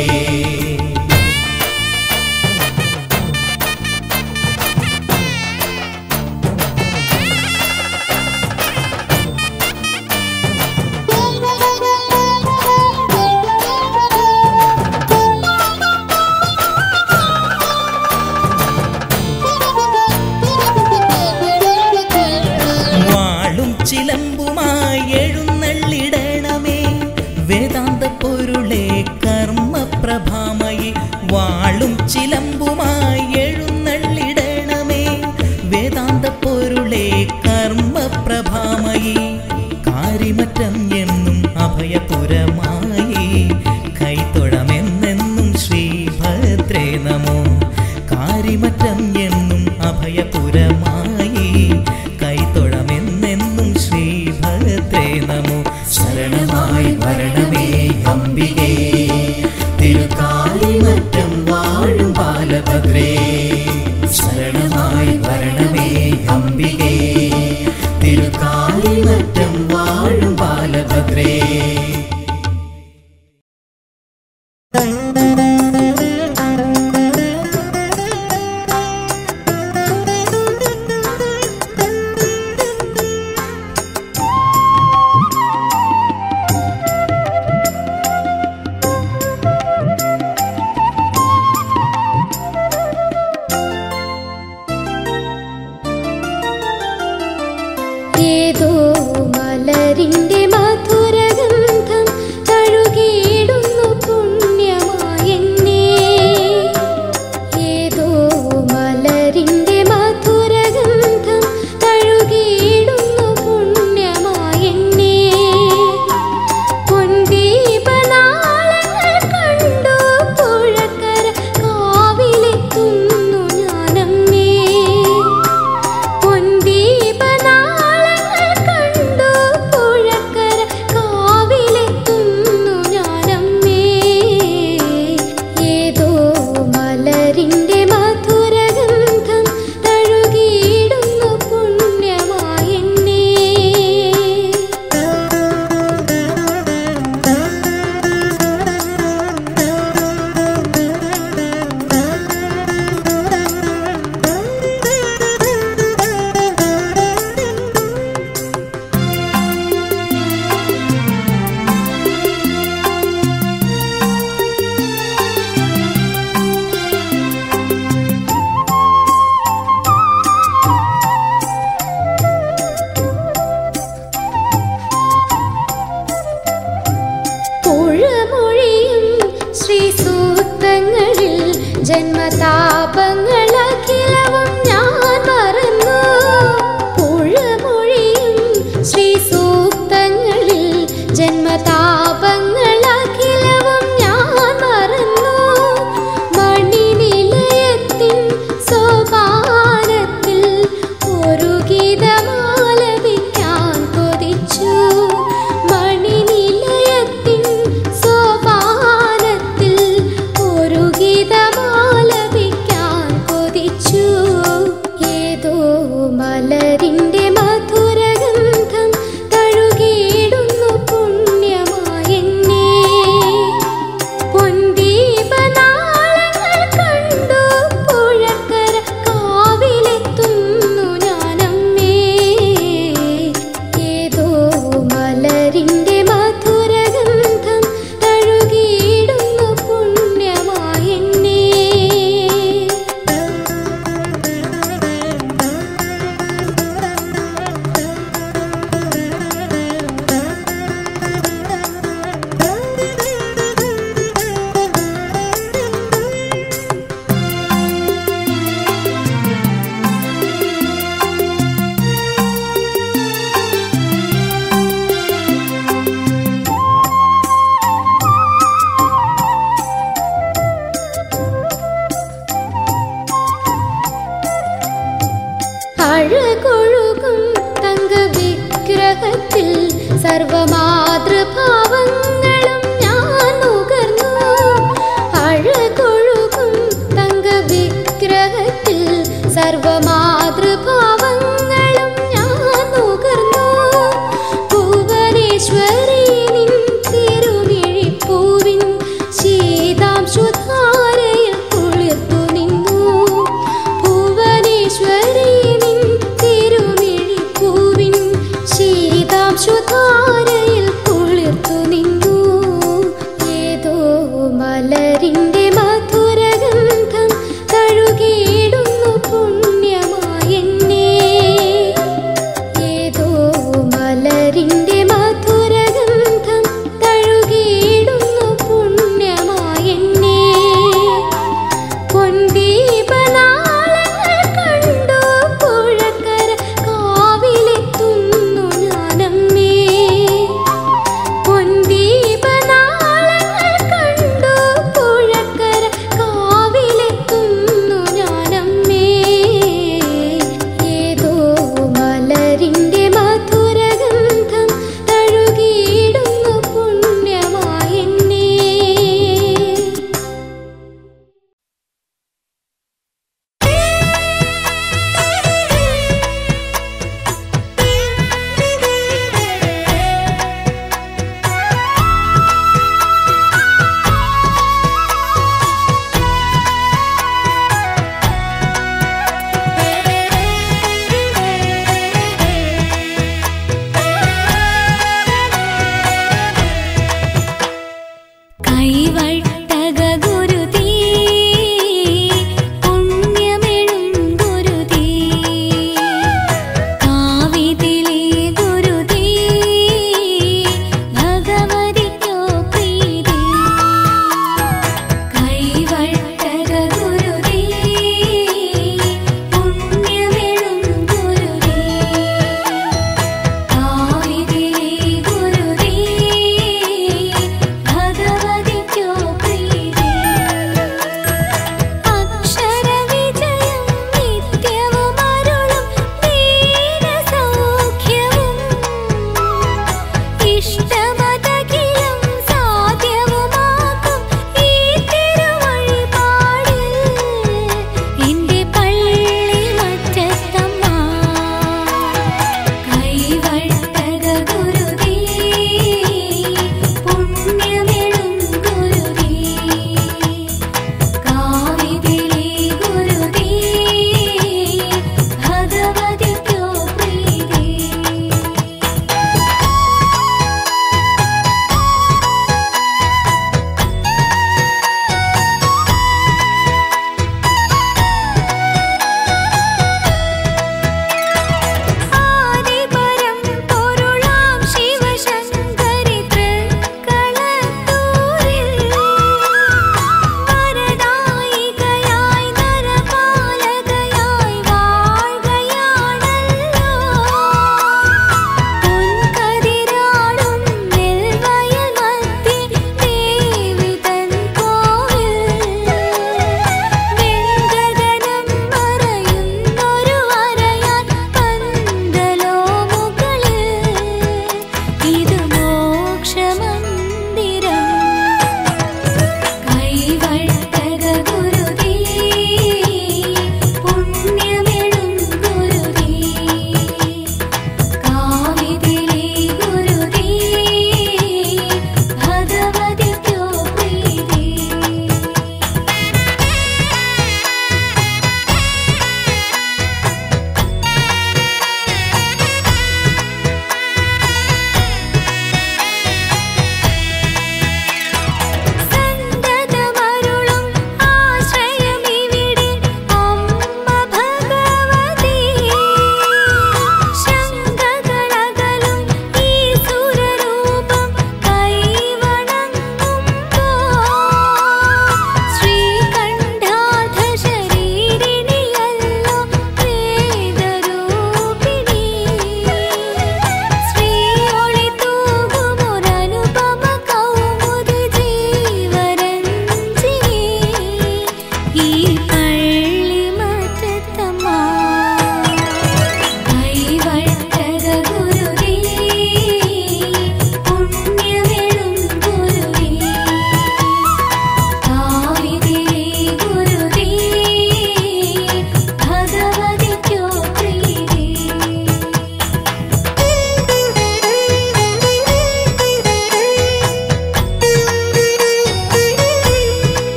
വാളും ചിലമ്പുമായി എഴുന്നള്ളിടണമേ വേദാന്ത പൊരുളെ കർമ്മപ്രഭാമയി വാളും ചിലമ്പുമായി എഴുന്നള്ളിടണമേ വേദാന്ത പൊരുളെ കർമ്മപ്രഭാമയി കാരിമറ്റം എന്നും അഭയപുരമായി കൈത്തൊഴമെന്നെന്നും ശ്രീഭദ്രേ നമോ കാരിമറ്റം എന്നും അഭയപുരമായി കൈത്തൊഴമെന്നെന്നും ശ്രീഭദ്രേ നമോ ശരണമായി വരണമേ അംബികേ തിരുക്കാലിമറ്റം വാഴും ബാലഭദ്രേ ശരണമായി വരണമേ അംബികേ തിരുക്കാലിമറ്റം വാഴും ബാലഭദ്രേ ഏതോ മലരിന്റെ മധുരഗന്ധം തഴുകിയിടുന്നു പുണ്യമായെന്നെ ഏതോ മലരിന്റെ മധുരഗന്ധം തഴുകിയിടുന്നു പുണ്യമായെന്നെ പൊൻദീപനാളങ്ങൾ കണ്ടു പുഴക്കര കാവിലെത്തുന്നു ഞാനമ്മേ പൊൻദീപനാളങ്ങൾ ജന്മതാപങ്ങളഖിലവും ഞാൻ മറന്നു പുഴമൊഴിയും ശ്രീ സൂക്തങ്ങളിൽ ജന്മതാപങ്ങളഖിലവും ഞാൻ മറന്നു മണിനിലയത്തിൻ സോപാനത്തിൽ ഒരു ഗീതമാലപിക്കാൻ കൊതിച്ചു മണിനിലയത്തിൻ സോപാനത്തിൽ ഒരു ഗീതമാലപിക്കാൻ കൊതിച്ചു ഏതോ മലരിന്റെ മധുരഗന്ധം തഴുകിയിടുന്നു പുണ്യമായെന്നെ പൊൻദീപനാളങ്ങൾ കണ്ടു പുഴക്കര കാവിലെത്തുന്നു ഞാനമ്മേ ഏതോ മലരിന്റെ മധുരഗന്ധം തഴുകിയിടുന്നു പുണ്യമായെന്നെ അഴകൊഴുകും തങ്ക വിഗ്രഹത്തിൽ സർവമാതൃഭാവങ്ങളും ഞാൻ നുകർന്നു അഴകൊഴുകും തങ്ക വിഗ്രഹത്തിൽ സർവമാതൃഭാവങ്ങളും ഞാൻ നുകർന്നു ഭുവനേശ്വരി നിൻ തിരുമിഴിപ്പൂവിൻ ശീതാംശുധാരയിൽ കുളിർത്തു നിന്നു ഭുവനേശ്വരി നിൻ തിരുമിഴിപ്പൂവിൻ ശീതാംശുധാരയിൽ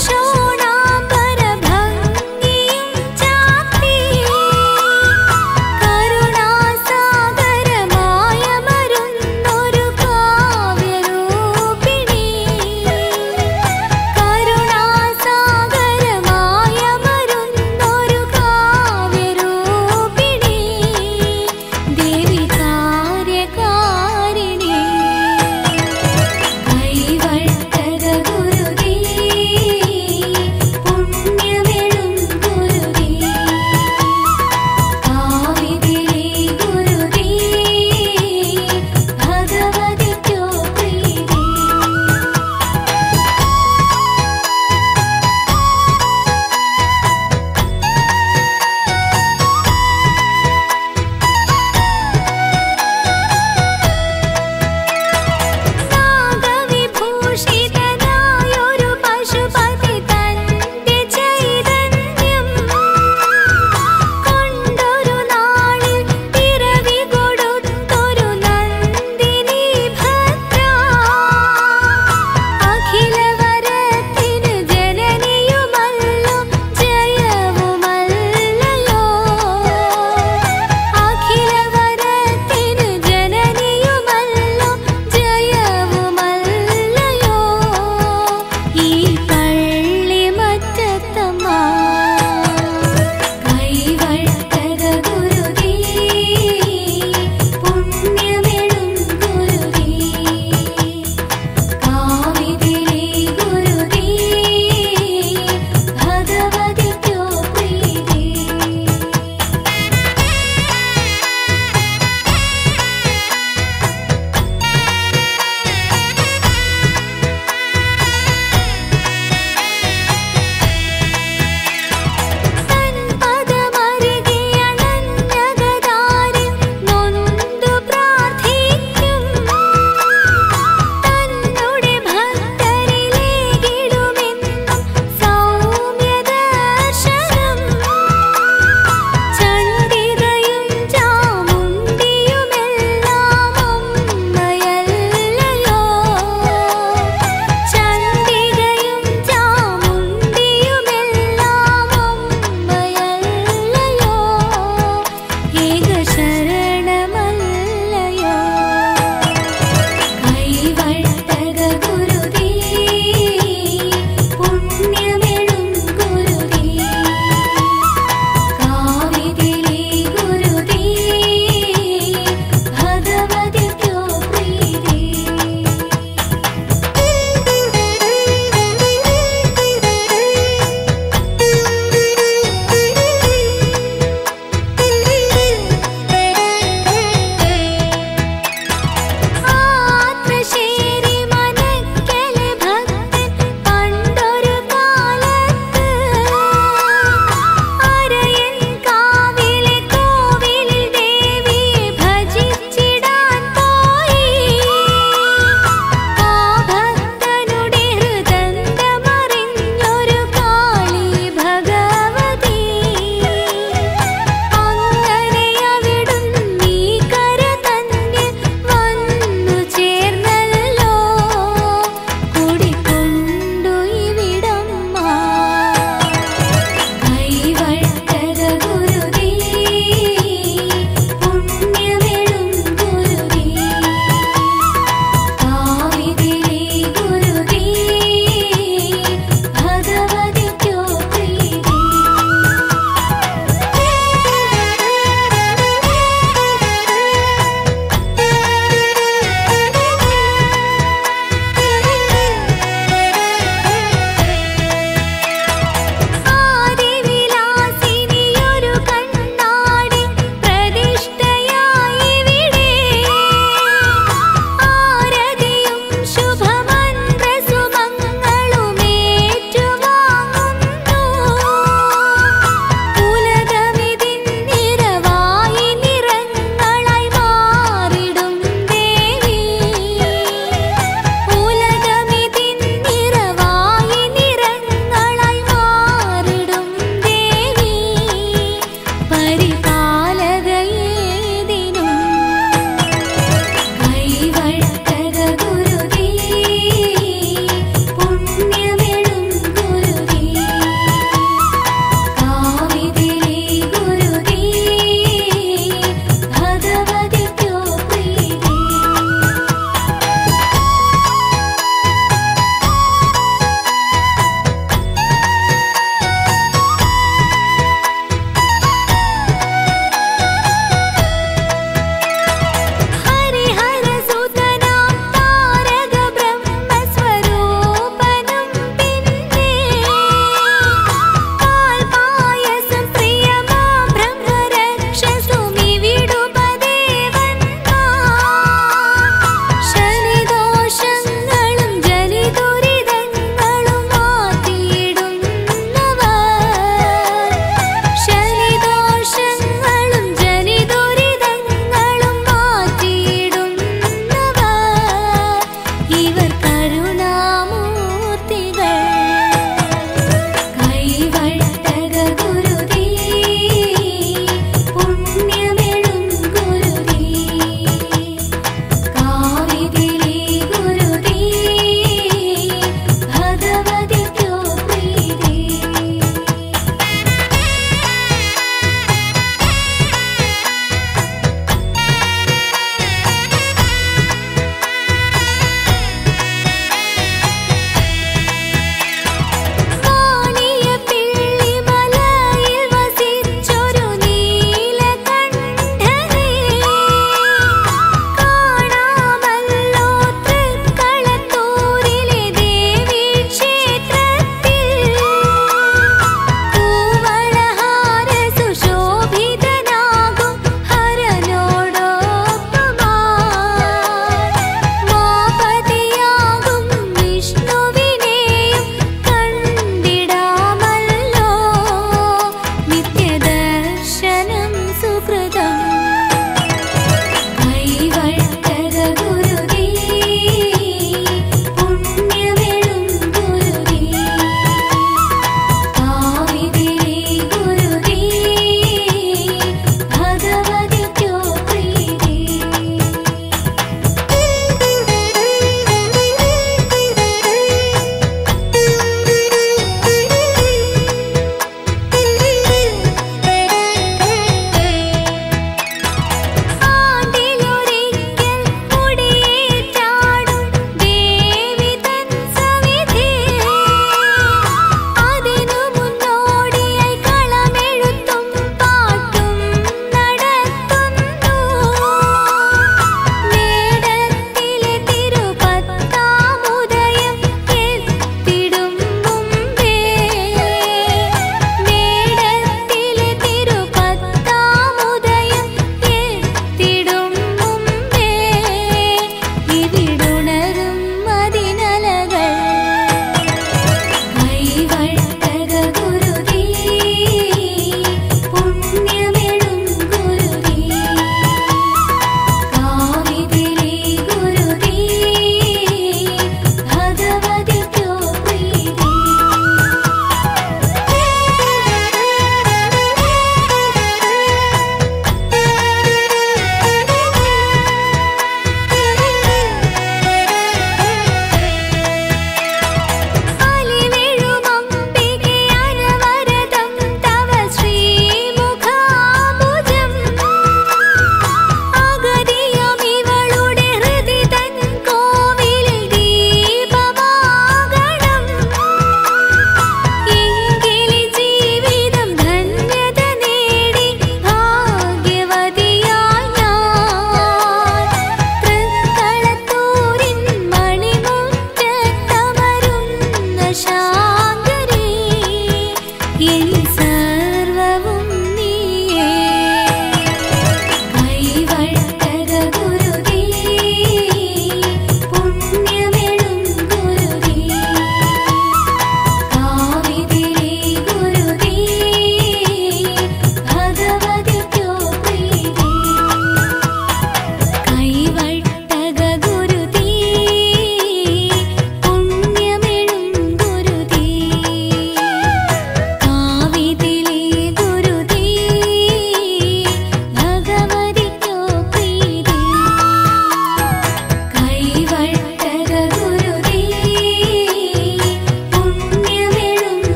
കൈവട്ടക ഗുരുതേ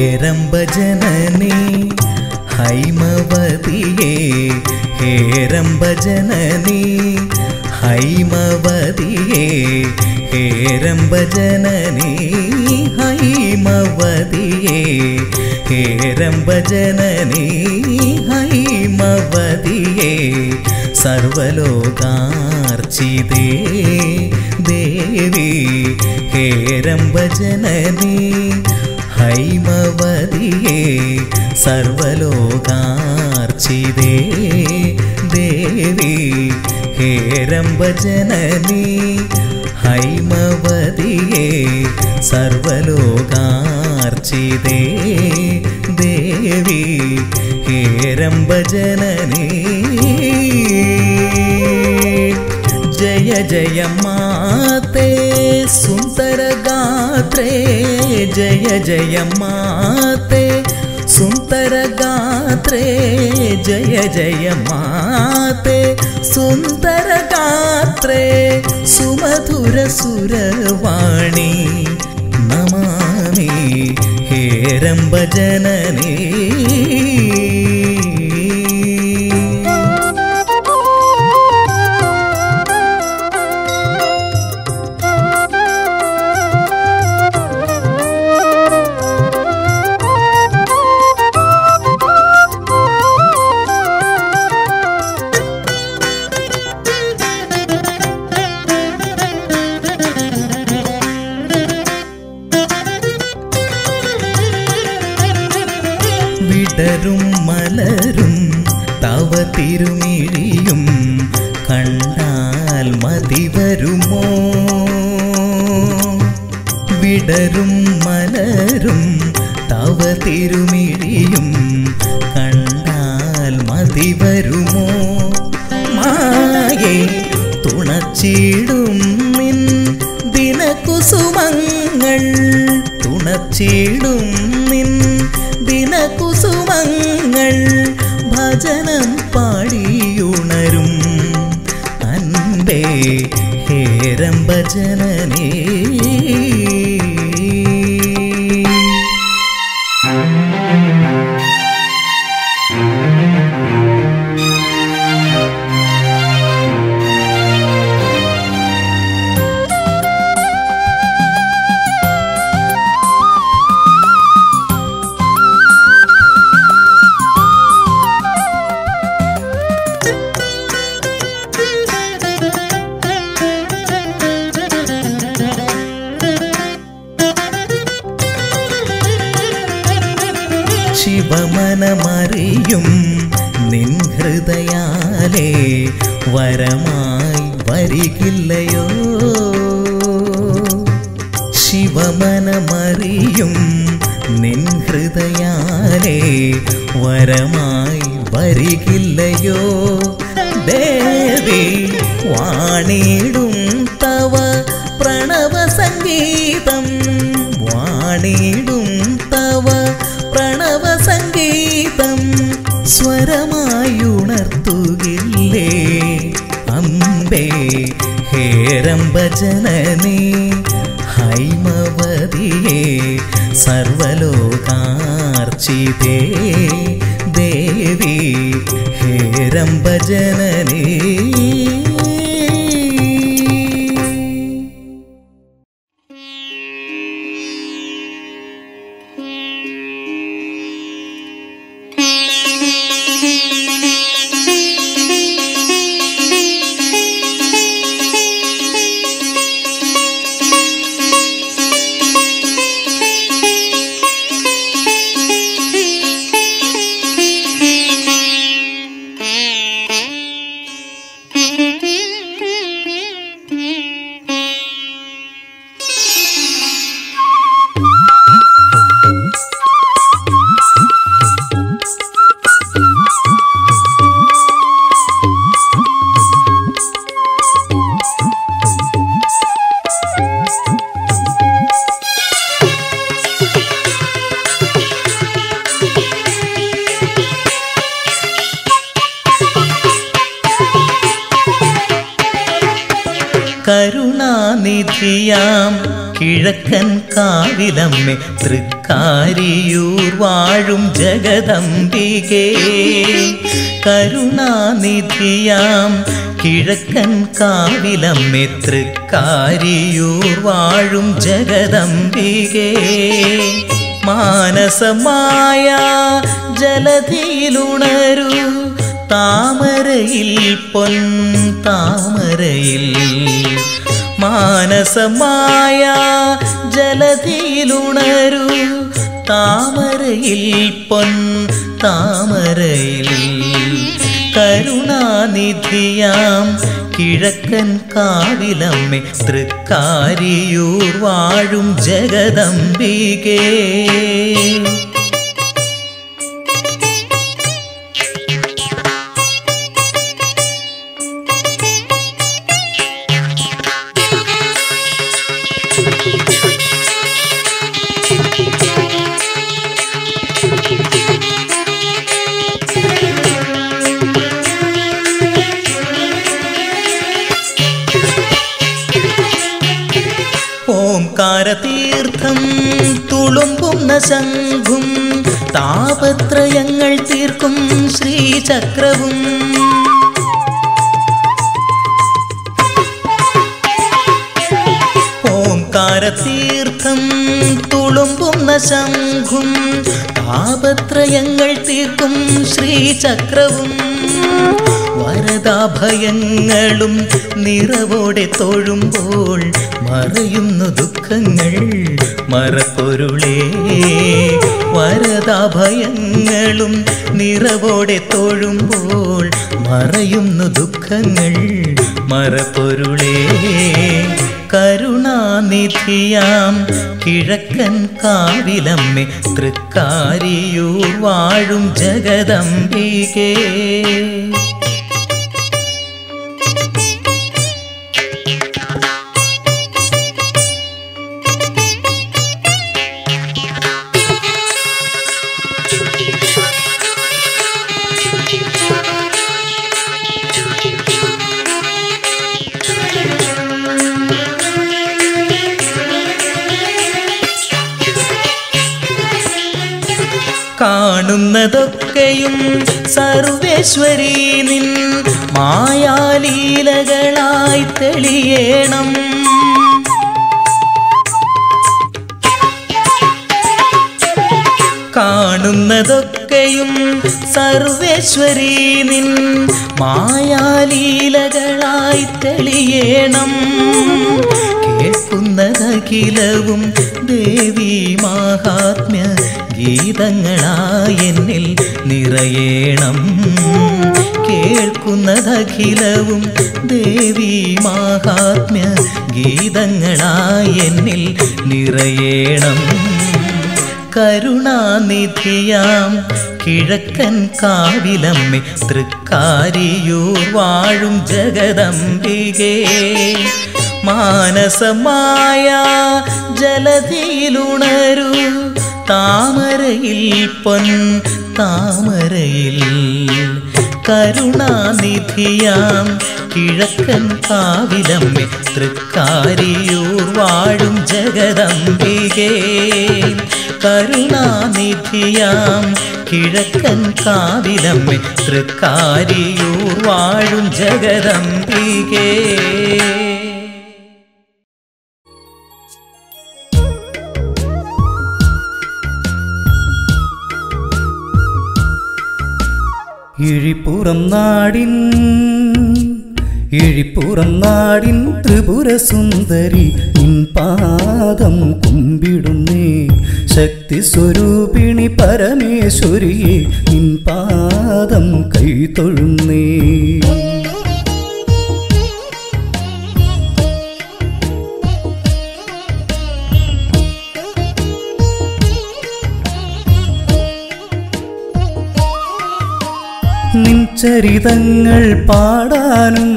ഹേരംബജനനേ ഹൈമവതിയേ ഹേരംബജനനേ ഹൈമവതിയേ ഹേരംബജനനേ ഹൈമവതിയേ ഹേരംബജനനേ ഹൈമവതിയേ സർവലോകാർച്ചിതേ ദേവി ഹേരംബജനനേ ഹൈമവതിയേ സർവലോകാർച്ചിതേ ദേവി ഹേരംബജനനീ ഹൈമവതിയേ സർവലോകാർച്ചിതേ ദേവി ഹേരംബജനനീ ജയ ജയ മാതേ സുന്ദരഗാത്രേ ജയ ജയ മാതേ സുന്ദരഗാത്രേ ജയ ജയ മാതേ സുന്ദരഗാത്രേ സുമധുര സുരവാണി നമാമി ഹേരംബജനനീ വിടരും മലരും തവ തിരുമിഴിയും കണ്ടാൽ മതി വരുമോ വിടരും മലരും തവ തിരുമിഴിയും കണ്ടാൽ മതി വരുമോ മായേ തുണച്ചിടും നിൻ ദിനകുസുമങ്ങൾ തുണച്ചിടും നിൻ ദിനകുസുമങ്ങൾ ഭജനം പാടിയുണരും അൻപേ ഹേരം ഭജനനേ ശിവമനമറിയും നിൻ ഹൃദയാലേ വരമായി വരികില്ലയോ ശിവമനമറിയും നിൻ ഹൃദയാലേ വരമായി വരികില്ലയോ ദേവി വാണിടും തവ പ്രണവ സംഗീതം വാണിടും തവ പ്രണവ സംഗീതം സ്വരമായുണർത്തുകില്ലേ അമ്പേ ഹേരംബജനനേ ഹൈമവതിയേ സർവലോകാർച്ചിതേ ദേവി ഹേരംബജനനേ കരുണാനിധിയാം കിഴക്കൻ കാവിലമ്മേ തൃക്കാരിയൂർ വാഴും ജഗദംബികേ കരുണാനിധിയാം കിഴക്കൻ കാവിലമ്മേ തൃക്കാരിയൂർ വാഴും ജഗദംബികേ മാനസമായ ജലധിയിലുണരൂ താമരയിൽ പൊൻ താമരയിൽ മാനസമായ ജലധിയിലുണരൂ താമരയിൽ പൊൻ താമരയിൽ കരുണാനിധിയാം കിഴക്കൻ കാവിലമ്മേ തൃക്കാരിയൂർ വാഴും ജഗദംബികേ ഓംകാരതീർത്ഥം തുളുമ്പുന്ന ശംഖും താപത്രയങ്ങൾ തീർക്കും ശ്രീചക്രവും ഓംകാരതീർത്ഥം തുളുമ്പുന്ന ശംഖും താപത്രയങ്ങൾ തീർക്കും ശ്രീചക്രവും വരദാഭയങ്ങളും നിറവോടെ തൊഴുമ്പോൾ മറയുന്നു ദുഃഖങ്ങൾ മറപ്പൊരുളേ വരദാഭയങ്ങളും നിറവോടെ തൊഴുമ്പോൾ മറയുന്നു ദുഃഖങ്ങൾ മറപ്പൊരുളേ കരുണാനിധിയാം കിഴക്കൻ കാവിലമ്മേ തൃക്കാരിയൂർ വാഴും ജഗദംബികേ കാണുന്നതൊക്കെയും സർവേശ്വരി നിൻ മായാലീലകളായി തെളിയേണം കാണുന്നതൊക്കെയും സർവേശ്വരി നിൻ മായാലീലകളായി തെളിയേണം കേൾക്കുന്നതഖിലവും ദേവി മാഹാത്മ്യ ഗീതങ്ങളായി എന്നിൽ നിറയേണം കേൾക്കുന്നതഖിലവും ദേവി മാഹാത്മ്യ ഗീതങ്ങളായി എന്നിൽ നിറയേണം കരുണാനിധിയാം കിഴക്കൻ കാവിലമ്മേ തൃക്കാരിയൂർ വാഴും ജഗദംബികേ മാനസമായ ജലധിയിലുണരൂ താമരയിൽ പൊൻ താമരയിൽ കരുണാനിധിയാം കിഴക്കൻ കാവിലമ്മേ തൃക്കാരിയൂർ വാഴും ജഗദംബികേ കരുണാനിധിയാം കിഴക്കൻ കാവിലമ്മേ തൃക്കാരിയൂർ വാഴും ജഗദംബികേ ഇഴിപ്പുറം നാടിൻ ഇഴിപ്പുറം നാടിൻ ത്രിപുര സുന്ദരി നിൻ പാദം കുമ്പിടുന്നേ ശക്തി സ്വരൂപിണി പരമേശ്വരിയെ നിൻ പാദം കൈതൊഴുന്നേ നിൻ ചരിതങ്ങൾ പാടാനും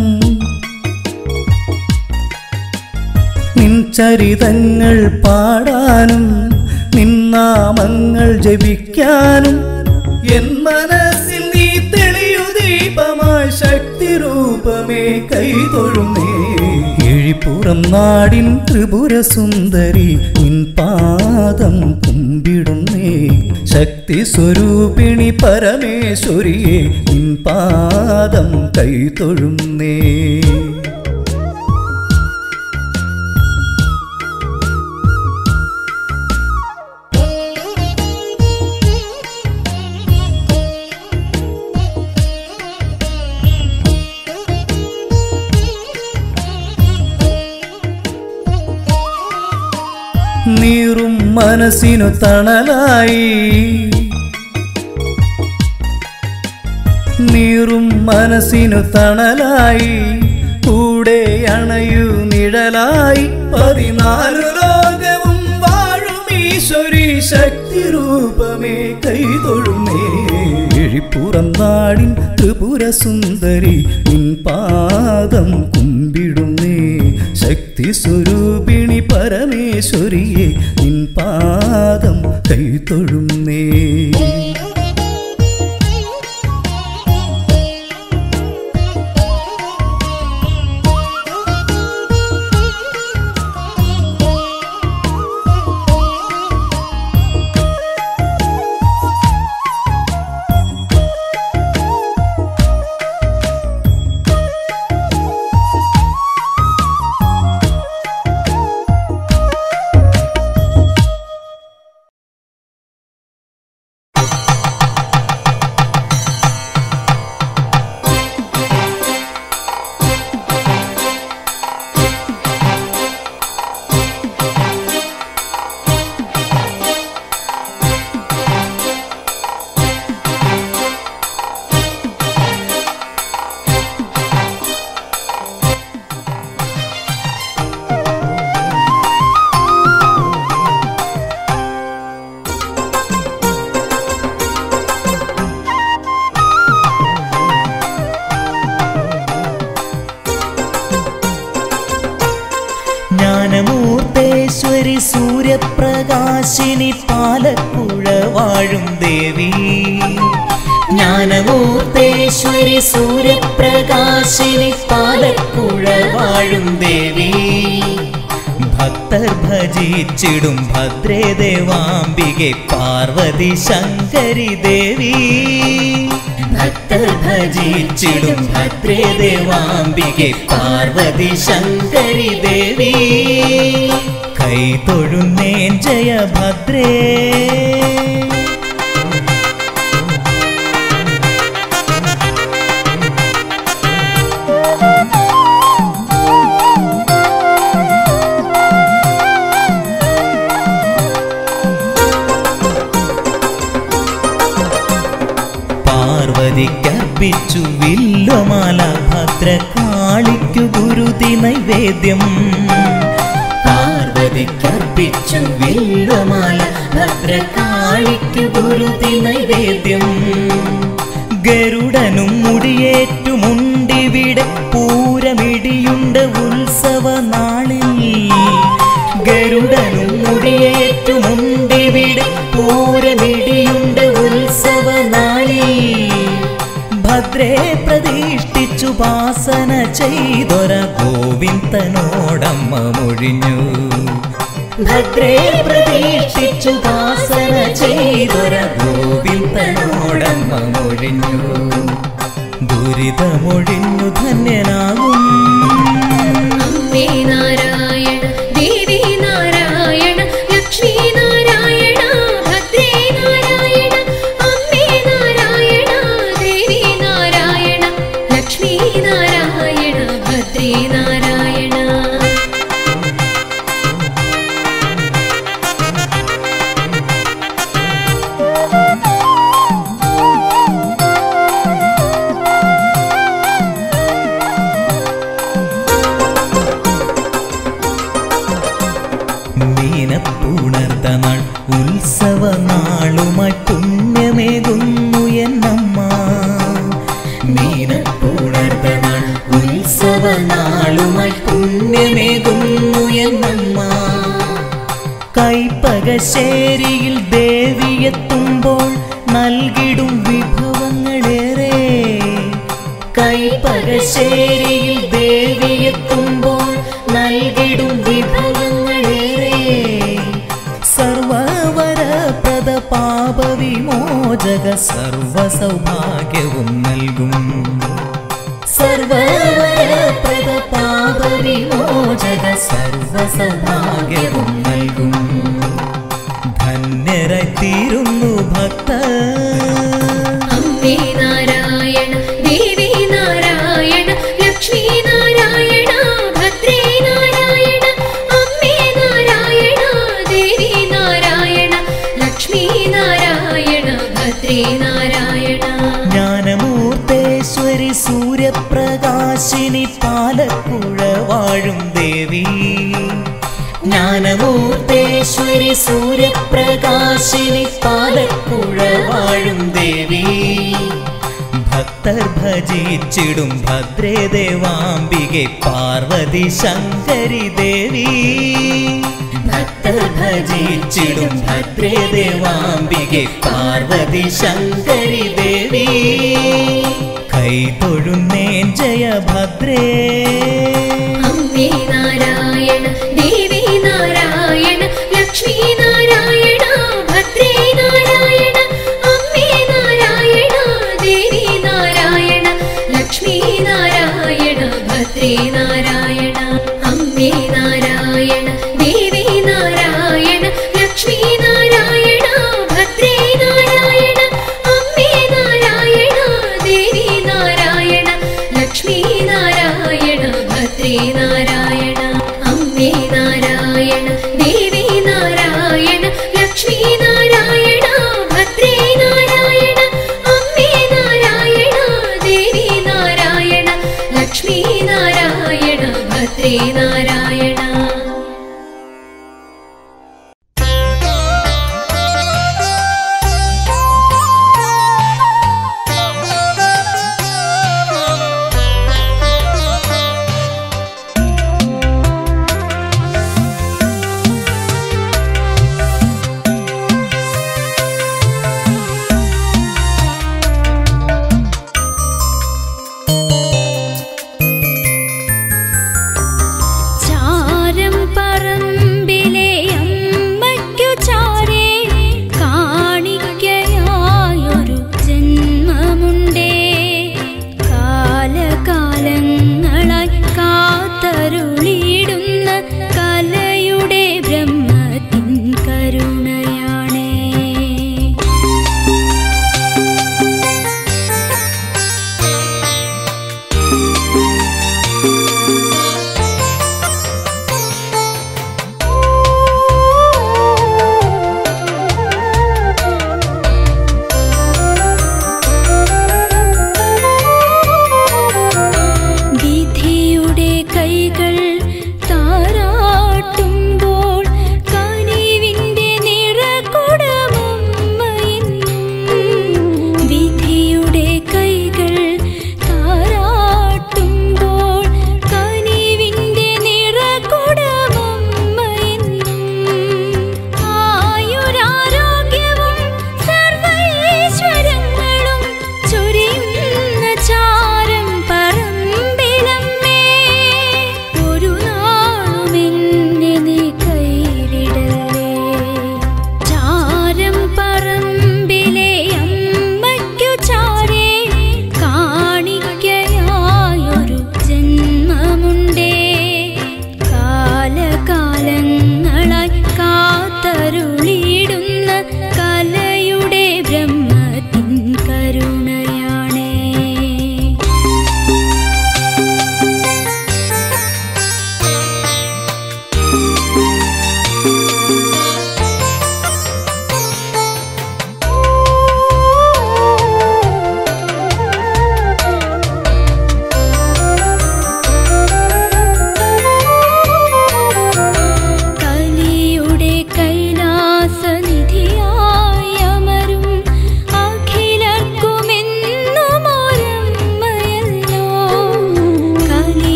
നിൻ ചരിതങ്ങൾ പാടാനും നിന്നാമങ്ങൾ ജപിക്കാനും എൻ മനസ്സിൽ നീ തെളിയു ദീപമായി ശക്തി രൂപമേ കൈതൊഴുന്നേ കിഴിപ്പുറം നാടിൻ ത്രിപുര സുന്ദരി നിൻ പാദം കുമ്പിടുന്നേ ശക്തി സ്വരൂപിണി പരമേശ്വരിയെ നിൻ പാദം കൈതൊഴുന്നേ നീറും മനസ്സിനു തണലായി നീറും മനസ്സിനു തണലായി കൂടെ അണയു നിഴലായി പതിനാലു ലോകവും വാഴും ഈശ്വരി ശക്തി രൂപമേ കൈതൊഴുന്നേ എഴിപ്പുറം നാടിൻ ത്രിപുര സുന്ദരി നിൻ പാദം കുമ്പിടുന്നേ ശക്തി സ്വരൂപിണി പരമേശ്വരിയെ നിൻ പാദം കൈതൊഴുന്നേ ജ്ഞാനമൂർത്തേശ്വരി സൂര്യപ്രകാശിനി പാലക്കുഴ വാഴും ദേവി ജ്ഞാനമൂർത്തേശ്വരി സൂര്യപ്രകാശിനി പാലക്കുഴ വാഴും ദേവി ഭക്തർ ഭജിച്ചിടും ഭദ്രേ ദേവാംബികെ പാർവതി ശങ്കരി ദേവി ഭക്തർ ഭജിച്ചിടും ഭദ്രേ ദേവാംബികെ പാർവതി ശങ്കരി ദേവി കൈ തൊഴുന്നേൻ ജയ ഭദ്രേ പാർവതിക്കർപ്പിച്ചു വില്ലുമാല ഭദ്രകാളിക്കു ഗുരുതി നൈവേദ്യം പാർവതിക്കർപ്പിച്ചു വില്ലുമാല ഭദ്രകാളിക്കു ഗുരുതി നൈവേദ്യം ഗരുഡനും മുടിയേറ്റുമുണ്ടിവിടെ പൂരമിടിയുണ്ട് ഉത്സവ നാളിൽ ഗരുഡനും മുടിയേറ്റുമുണ്ടിവിടെ പൂരമിടിയുണ്ട് ഉത്സവ നാളിൽ ഭദ്രേ പ്രതിഷ്ഠിച്ചു പാസന ചെയ്തൊര ഗോവിന്ദനോടമ്മ മൊഴിഞ്ഞു ഭദ്രേ പ്രതീക്ഷിച്ചു പാസന ചെയ്തൊര ഗോവിന്ദനോടമ്മ മൊഴിഞ്ഞു ദുരിതമൊഴിഞ്ഞു ധന്യനാകും അമ്മേ നാരായണ ദേവി നാരായണ ലക്ഷ്മി നാരായണ ഭദ്രേ നാരായണ അമ്മേ നാരായണ ദേവി നാരായണ ലക്ഷ്മി നാരായണ ഭദ്രേ നാരായണ മീനപ്പുണർത്ത നാൾ ഉത്സവ നാളുമായി പുണ്യമേകുന്നു എന്നമ്മ മീനപ്പുണർത്ത നാൾ ഉത്സവ നാളുമായി പുണ്യമേകുന്നു എന്നമ്മ കൈപ്പകശ്ശേരിയിൽ ദേവിയെത്തുമ്പോൾ നൽകിടും വിഭവങ്ങളേറെ കൈപ്പകശ്ശേരിയിൽ ദേവിയെത്തുമ്പോൾ പാപവിമോചക സർവ സൗഭാഗ്യവും നൽകും സർവപ്രദ പാപവിമോചക സർവ സൗഭാഗ്യവും നൽകും ധന്യരായി തീരുന്നു ഭക്തർ അമ്മേ നാരായണ ദേവി നാരായണ ലക്ഷ്മി നാരായണ ഭദ്രേ നാരായണ അമ്മേ നാരായണ ദേവി നാരായണ ലക്ഷ്മി നാരായണ ഭദ്രേ നാരായണ ജ്ഞാനമൂർത്തേശ്വരി സൂര്യപ്രകാശിനി പാലക്കുഴ വാഴും ദേവി ജ്ഞാനമൂർത്തേശ്വരി സൂര്യപ്രകാശിനി പാലക്കുഴ വാഴും ദേവി ഭക്തർ ഭജിച്ചിടും ഭദ്രേ ദേവാംബികെ പാർവതി ശങ്കരി ദേവി ഭക്തർ ഭജിച്ചിടും ഭദ്രേ ദേവാംബികെ പാർവതി ശങ്കരി ദേവി കൈ തൊഴുന്നേൻ ജയ ഭദ്രേ അമ്മേ നാരായണ ദേവി നാരായണ ലക്ഷ്മി നാരായണ ഭദ്രേ നാരായണ അമ്മേ നാരായണ ദേവി നാരായണ ലക്ഷ്മി നാരായണ ഭദ്രേ നാരായണ അമ്മേ നാരായണ ദേവി നാരായണ ലക്ഷ്മി നാരായണ ഭദ്രേ നാരായണ അമ്മേ നാരായണ ദേവി നാരായണ ലക്ഷ്മി നാരായണ ഭദ്രേ നാരായണ അമ്മേ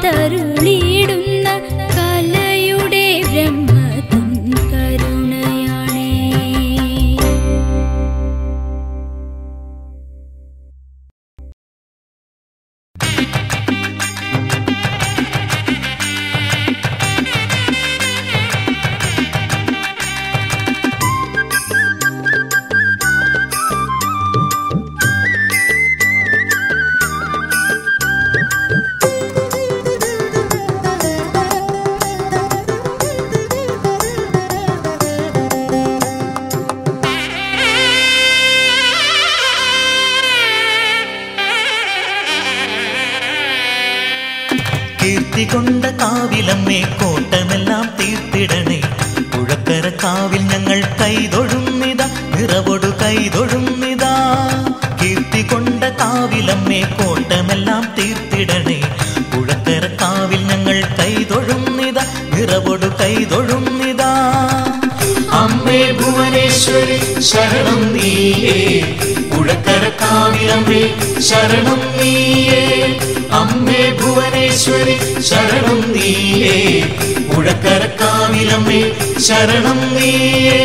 കാത്തരുളിയിടുന്ന കലയുടെ ബ്രഹ്മത്തിൻ കരുണയാണേ കീർത്തി കൊണ്ട കാവിലമ്മേ കോട്ടമെല്ലാം തീർത്തിടണേ പുഴക്കര കാവിൽ ഞങ്ങൾ കൈതൊഴുന്നിതാ നിറവൊടു കൈതൊഴുന്നിതാ കീർത്തി കൊണ്ട കാവിലമ്മേ കോട്ടമെല്ലാം തീർത്തിടണേ പുഴക്കര കാവിൽ ഞങ്ങൾ കൈതൊഴുന്നിതാ നിറവൊടു കൈതൊഴുന്നിതാ അമ്മേ ഭുവനേശ്വരി ശരണം നീയേ പുഴക്കര കാവിലമ്മേ ശരണം നീയേ അമ്മേ ഭുവനേശ്വരി ശരണം നീയേ പുഴക്കര കാവിലമ്മേ ശരണം നീയേ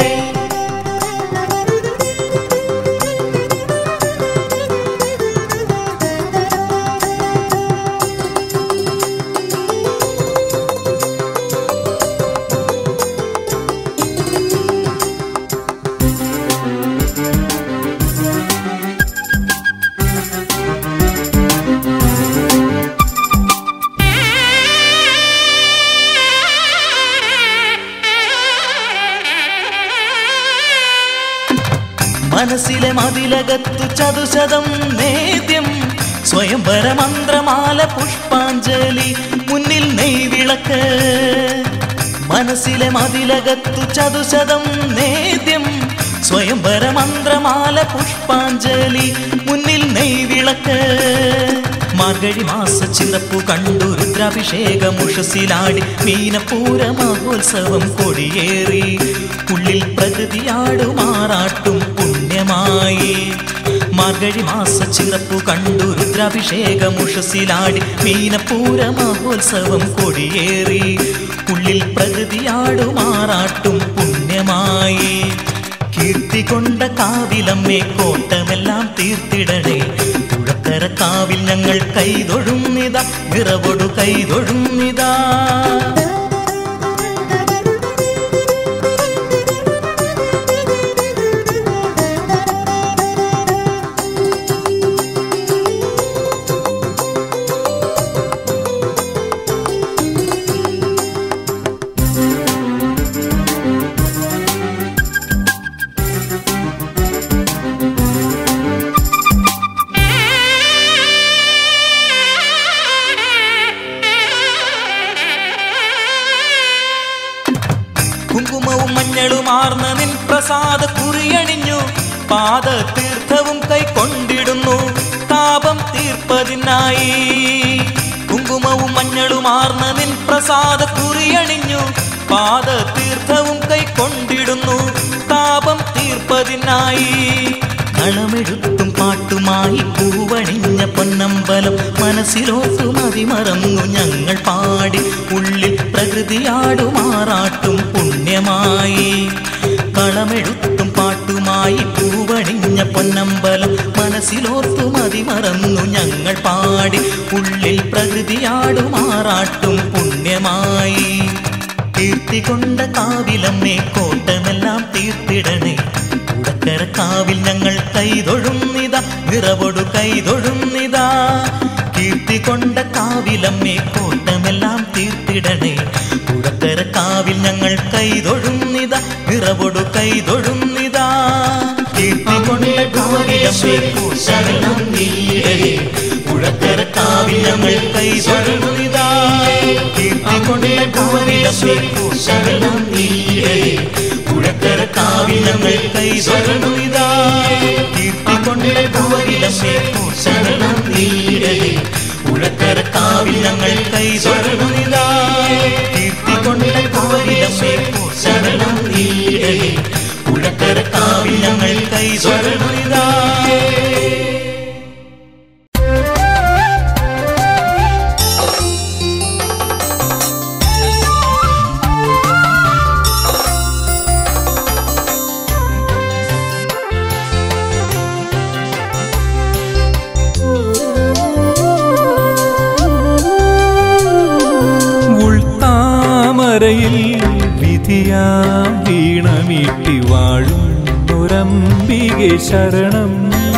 മനസ്സിലെ മതിലകത്തു ചതുശതം നേദ്യം സ്വയംവര മന്ത്രമാല പുഷ്പാഞ്ജലി മുന്നിൽ നെയ്വിളക്ക് മനസ്സിലെ മതിലകത്തു ചതുശതം നേദ്യം സ്വയംവര മന്ത്രമാല പുഷ്പാഞ്ജലി മുന്നിൽ നെയ്വിളക്ക് മാർഗഴി മാസ ചിറപ്പു കണ്ടു രുദ്രാഭിഷേകമുഷസിലാടി മീനപ്പൂര മഹോത്സവം കൊടിയേറി ഉള്ളിൽ പ്രകൃതിയാടുമാറാട്ടും പുണ്യമായി മാർഗഴി മാസ ചിറപ്പു കണ്ടു രുദ്രാഭിഷേകമുഷസിലാടി മീനപ്പൂര മഹോത്സവം കൊടിയേറി ഉള്ളിൽ പ്രകൃതിയാടുമാറാട്ടും പുണ്യമായി കീർത്തി കൊണ്ട കാവിലമ്മേ കോട്ടമെല്ലാം തീർത്തിടണേ പുഴക്കര കാവിൽ ഞങ്ങൾ കൈതൊഴുന്നിതാ വിറവൊടു കൈതൊഴുന്നിതാ കുങ്കുമവും മഞ്ഞളുമാർന്ന നിൻ പ്രസാദ കുറിയണിഞ്ഞു പാദ തീർത്ഥവും കൈക്കൊണ്ടിടുന്നു താപം തീർപ്പതിനായി കുങ്കുമവും മഞ്ഞളുമാർന്ന നിൻ പ്രസാദ കുറിയണിഞ്ഞു പാദ തീർത്ഥവും കൈക്കൊണ്ടിടുന്നു താപം തീർപ്പതിനായി കളമെഴുത്തും പാട്ടുമായി പൂവണിഞ്ഞ പൊന്നമ്പലം മനസ്സിലോട്ടു മതിമറന്നു ഞങ്ങൾ പാടി ഉള്ളിൽ പ്രകൃതിയാടുമാറാട്ടും പുണ്യമായി കളമെഴുത്തും പാട്ടുമായി പൂവണിഞ്ഞ പൊന്നമ്പലം മനസ്സിലോർത്തു മതിമറന്നു ഞങ്ങൾ പാടി ഉള്ളിൽ പ്രകൃതിയാടുമാറാട്ടും പുണ്യമായി കീർത്തി കൊണ്ട കാവിലമ്മേ കോട്ടമെല്ലാം തീർത്തിടണേ ഉടക്കര കാവിൽ ഞങ്ങൾ കൈതൊഴുന്നിതാ നിറവൊടു കൈതൊഴുന്നിതാ കീർത്തി കൊണ്ട കാവിലമ്മേ കോട്ടമെല്ലാം തീർത്തിടണേ ഉടക്കര കാവിൽ ഞങ്ങൾ കൈതൊഴുന്നിതാ നിറവൊടു കൈതൊഴുന്നിതാ കീർത്തി കൊണ്ട കാവിലമ്മേ കോട്ടമെല്ലാം തീർത്തിടണേ ഉടക്കര കാവിൽ ഞങ്ങൾ കൈതൊഴുന്നിതാ കീർത്തി കൊണ്ട കാവിലമ്മേ കോട്ടമെല്ലാം തീർത്തിടണേ പുഴക്കര കാവിൽ ഞങ്ങൾ കൈതൊഴുന്നിതാ കീർത്തി കൊണ്ട് ഭുവനിലമ്മേ ശരണം നീടേ പുഴക്കര കാവിൽ ഞങ്ങൾ കൈതൊഴുന്നിതാ കീർത്തി കൊണ്ട് ഭുവനിലമ്മേ ശരണം നീടേ പുഴക്കര കാവിൽ ഞങ്ങൾ കൈതൊഴുന്നിതാ ും ഉൾത്താമരയിൽ വിധിയാം വീണമീട്ടി വാഴുന്നൊരംബികെ ശരണം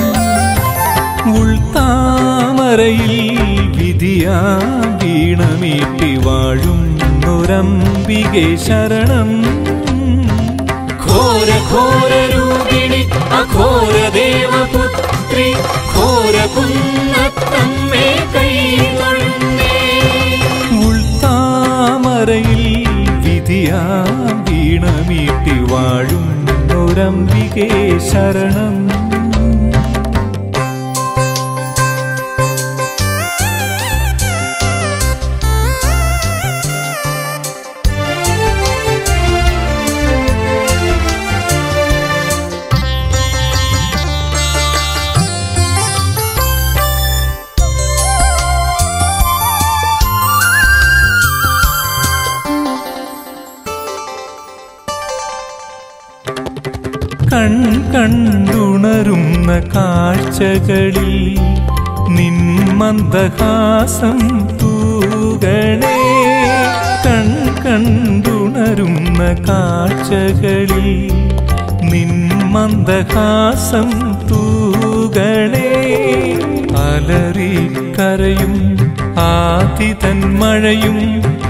ഉൾത്താമരയിൽ വിധിയാം വീണമീട്ടി വാഴുന്നൊരംബികെ ശരണം ഘോര ഘോര രൂപിണി അഘോര ദേവപുത്രി ഘോര കുന്നത്തമ്മേ കൈ തൊഴുന്നേ ഉൾത്താമരയിൽ വിധിയാം വീണമീട്ടി വാഴുന്നൊരംബികെ ശരണം കൺ കണ്ടുണരുന്ന കാഴ്ചകളിൽ നിൻ മന്ദഹാസം തൂകണേ കൺ കണ്ടുണരുന്ന കാഴ്ചകളിൽ നിൻ മന്ദഹാസം തൂകണേ അലറിക്കരയും ആതിതൻ മഴയും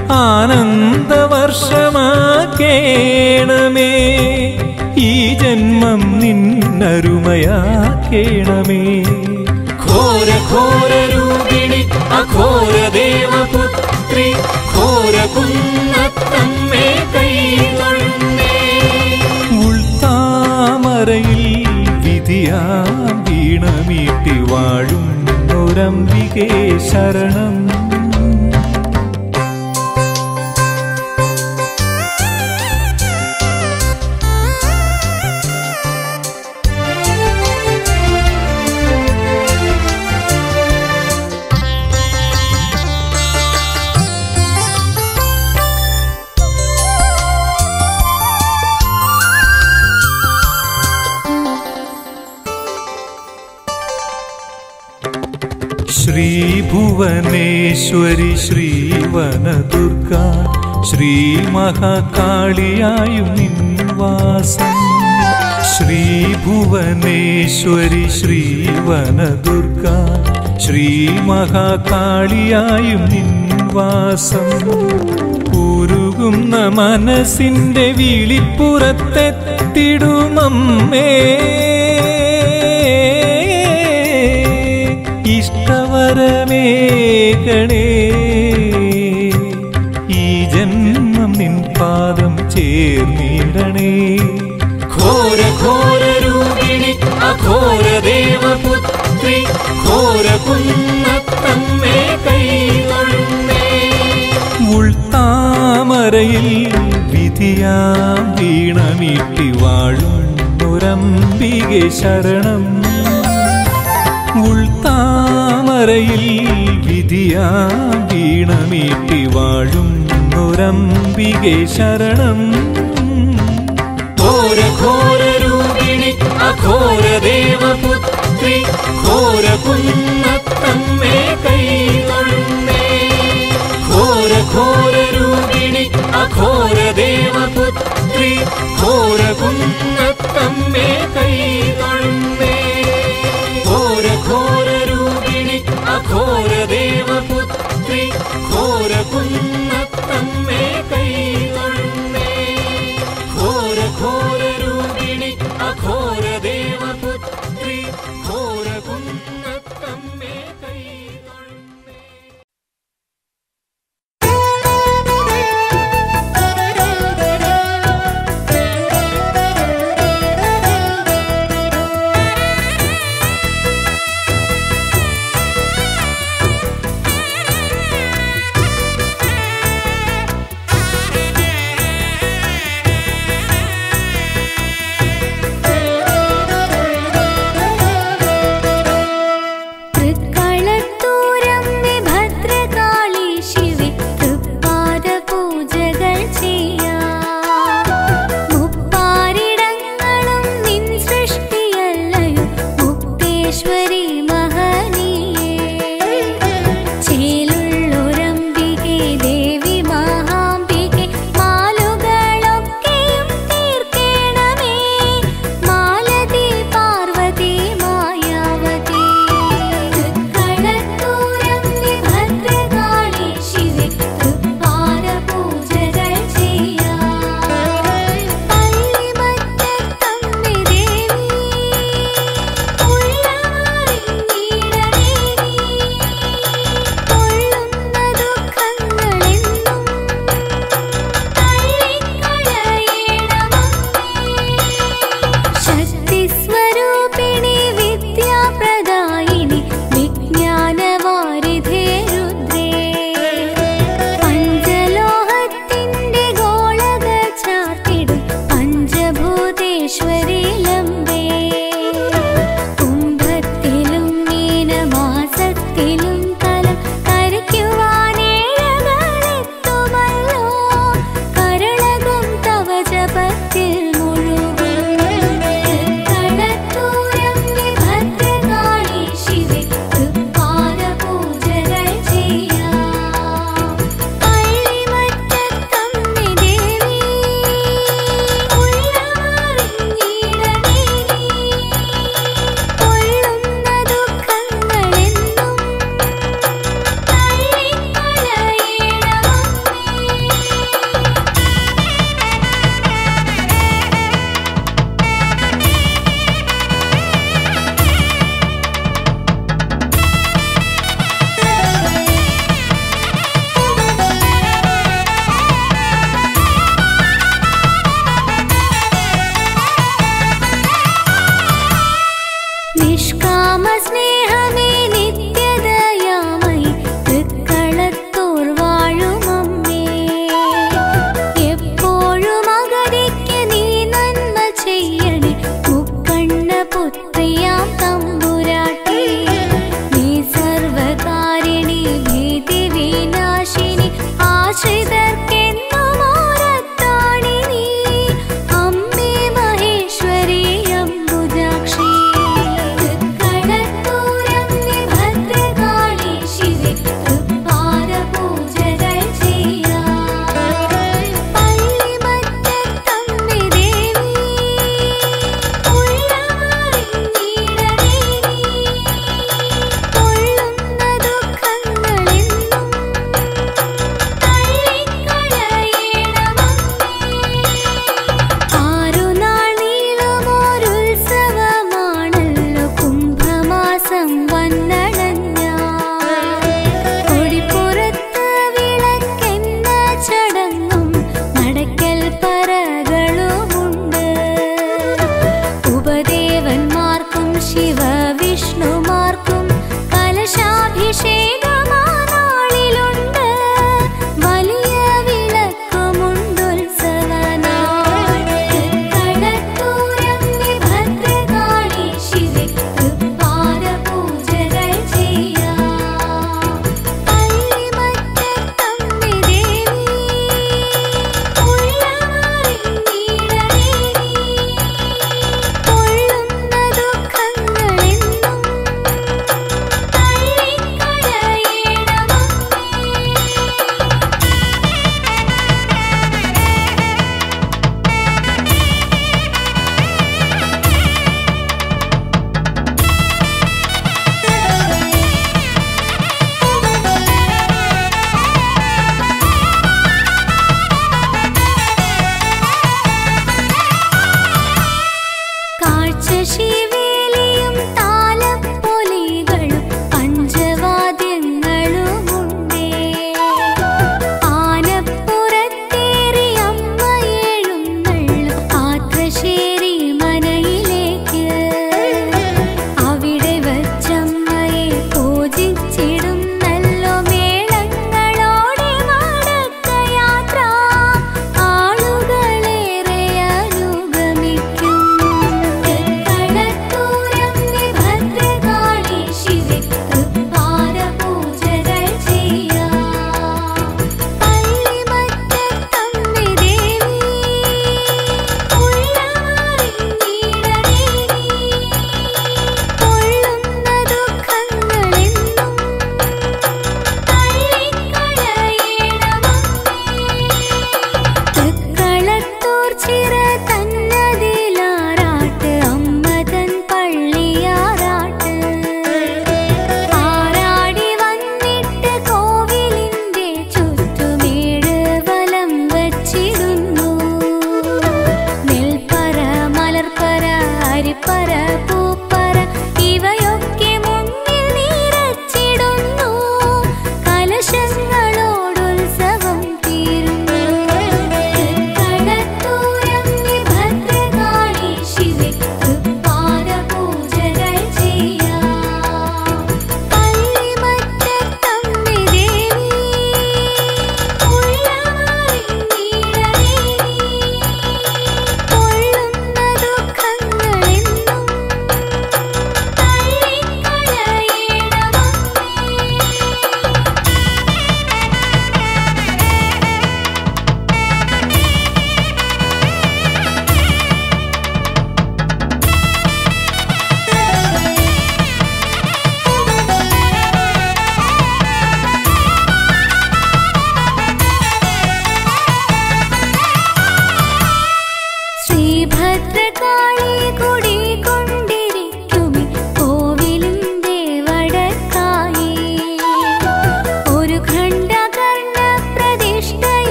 ആനന്ദവർഷമാക്കേണമേ ഈ ജന്മം നിന്നരുമയാക്കേണമേ ഘോര ഘോര രൂപിണി അഘോര ദേവപുത്രി ഘോര കുന്നത്തമ്മേ കൈ തൊഴുന്നേ ഉൾത്താമരയിൽ വിധിയാം വീണമീട്ടി വാഴും ഒരംബികേ ശരണം ശ്രീഭുവനേശ്വരി ശ്രീവനദുർഗ ശ്രീമഹാകാളിയായും നിൻവാസം ശ്രീഭുവനേശ്വരി ശ്രീവനദുർഗ ശ്രീമഹാകാളിയായും നിൻവാസം ഉരുകുന്ന മനസ്സിന്റെ വിളിപ്പുറത്തെത്തിടുമമ്മേ ഇഷ്ടവരമേകണേ ഈ ജന്മം നിൻ പാദം ചേർന്നിടണേ ഘോര ഘോര രൂപിണി അഘോര ദേവപുത്രി ഘോര കുന്നത്തമ്മേ കൈ തൊഴുന്നേ ഉൾത്താമരയിൽ വിധിയാം വീണമീട്ടി വാഴും ഒരംബികെ ശരണം ഉൾത്താമരയിൽ വിധിയാം വീണമീട്ടി വാഴും ഒരംബികെ ശരണം ഘോര ഘോര രൂപിണി അഘോര ദേവപുത്രി ഘോര കുന്നത്തമ്മേ കൈ തൊഴുന്നേ ഘോര ഘോര രൂപിണി അഘോര ദേവപുത്രി ഘോര കുന്നത്തമ്മേ കൈ തൊഴുന്നേ ഘോര ഘോര രൂപിണി അഘോര ദേവപുത്രി ഘോര കുന്നത്തമ്മേ കൈ തൊഴുന്നേ ഘോര ഘോര രൂപിണി അഘോര ദേവപുത്രി ഘോര കുന്നത്തമ്മേ കൈ തൊഴുന്നേ Thank you.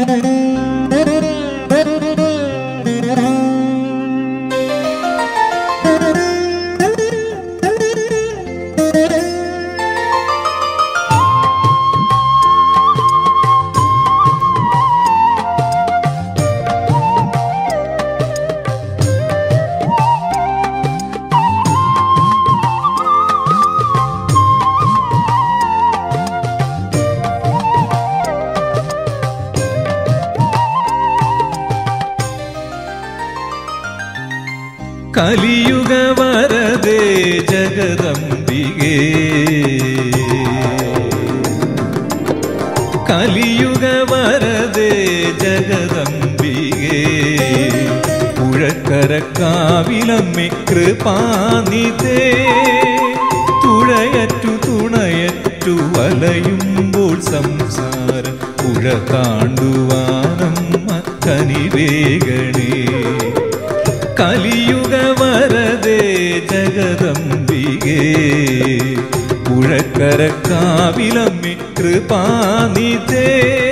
കലിയുഗ വരദേ ജഗദംബികേ കലിയുഗ വരദേ ജഗദംബികേ പുഴക്കരക്കാവിലമ്മി കൃപാനിതേ തുഴയറ്റു തുണയറ്റു വലയുമ്പോൾ സംസാരം പുഴ താണ്ടുവാനമ്മ കനിവേഗണേ കലിയുഗ വരദേ ജഗദംബികേ പുഴക്കരക്കാവിലമ്മി കൃപാനിതേ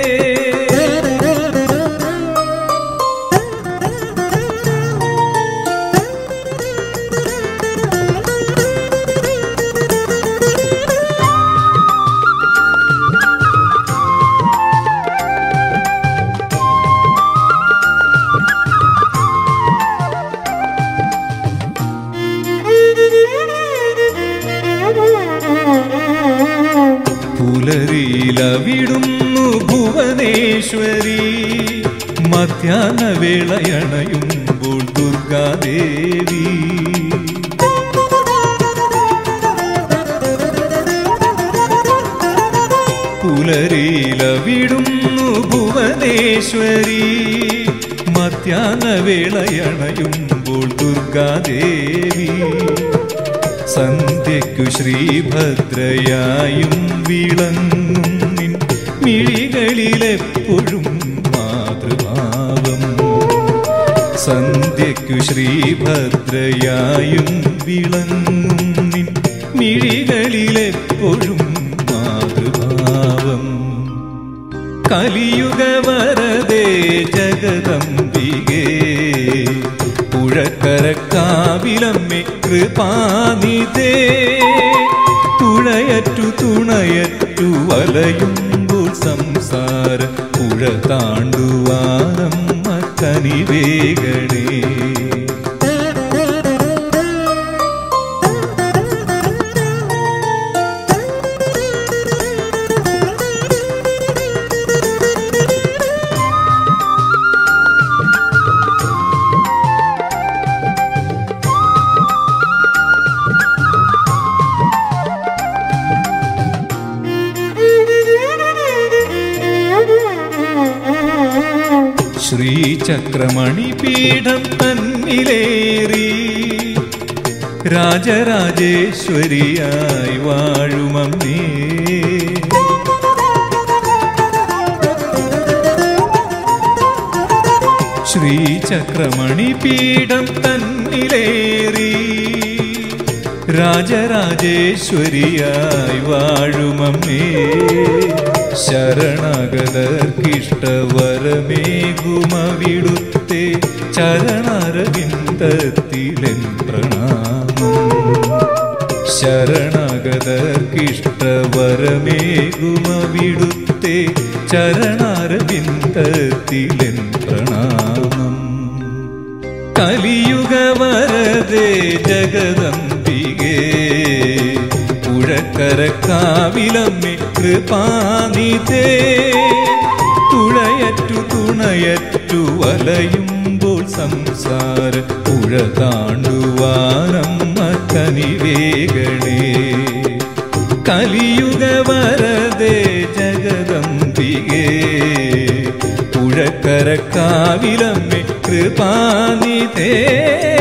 പുലരിയിലവിടുന്നു ഭുവനേശ്വരി മധ്യാഹ്ന വേളയണയുമ്പോൾ ദുർഗാദേവി പുലരിയിലവിടുന്നു ഭുവനേശ്വരി മധ്യാഹ്ന വേളയണയുമ്പോൾ ദുർഗാദേവി സന്ധ്യയ്ക്കു ശ്രീഭദ്രയായും വിളങ്ങും നിൻ മിഴികളിലെപ്പോഴും മാതൃഭാവം സന്ധ്യയ്ക്കു ശ്രീഭദ്രയായും വിളങ്ങും നിൻ മിഴികളിലെപ്പോഴും മാതൃഭാവം കലിയുഗ വരദേ ജഗദംബികേ പുഴക്കരക്കാവിലമ്മേ കൃപാനിതേ തുഴയറ്റു തുണയറ്റു വലയുമ്പോൾ സംസാര പുഴ താണ്ടുവാനമ്മ കനിവേഗണേ ശ്രീചക്രമണിപീഠം തന്നിലേറി രാജരാജേശ്വരിയായി വാഴുമമ്മേ ശ്രീചക്രമണിപീഠം തന്നിലേറി രാജരാജേശ്വരിയായി വാഴുമമ്മേ ശരണാഗതർക്കിഷ്ടവരമേകുമവിടുത്തെ ചരണാരവിന്ദത്തിലെൻ പ്രണാമം ശരണാഗതർക്കിഷ്ടവരമേകുമവിടുത്തെ ചരണാരവിന്ദത്തിലെൻ പ്രണാമം കലിയുഗ വരദേ ജഗദംബികേ പുഴക്കരക്കാവിലമ്മേ കൃപാനിതേ തുഴയറ്റു തുണയറ്റു വലയുമ്പോൾ സംസാര പുഴ താണ്ടുവാനമ്മ കനിവേഗണേ കലിയുഗ വരദേ ജഗദംബികേ പുഴക്കരക്കാവിലമ്മേ കൃപാനിതേ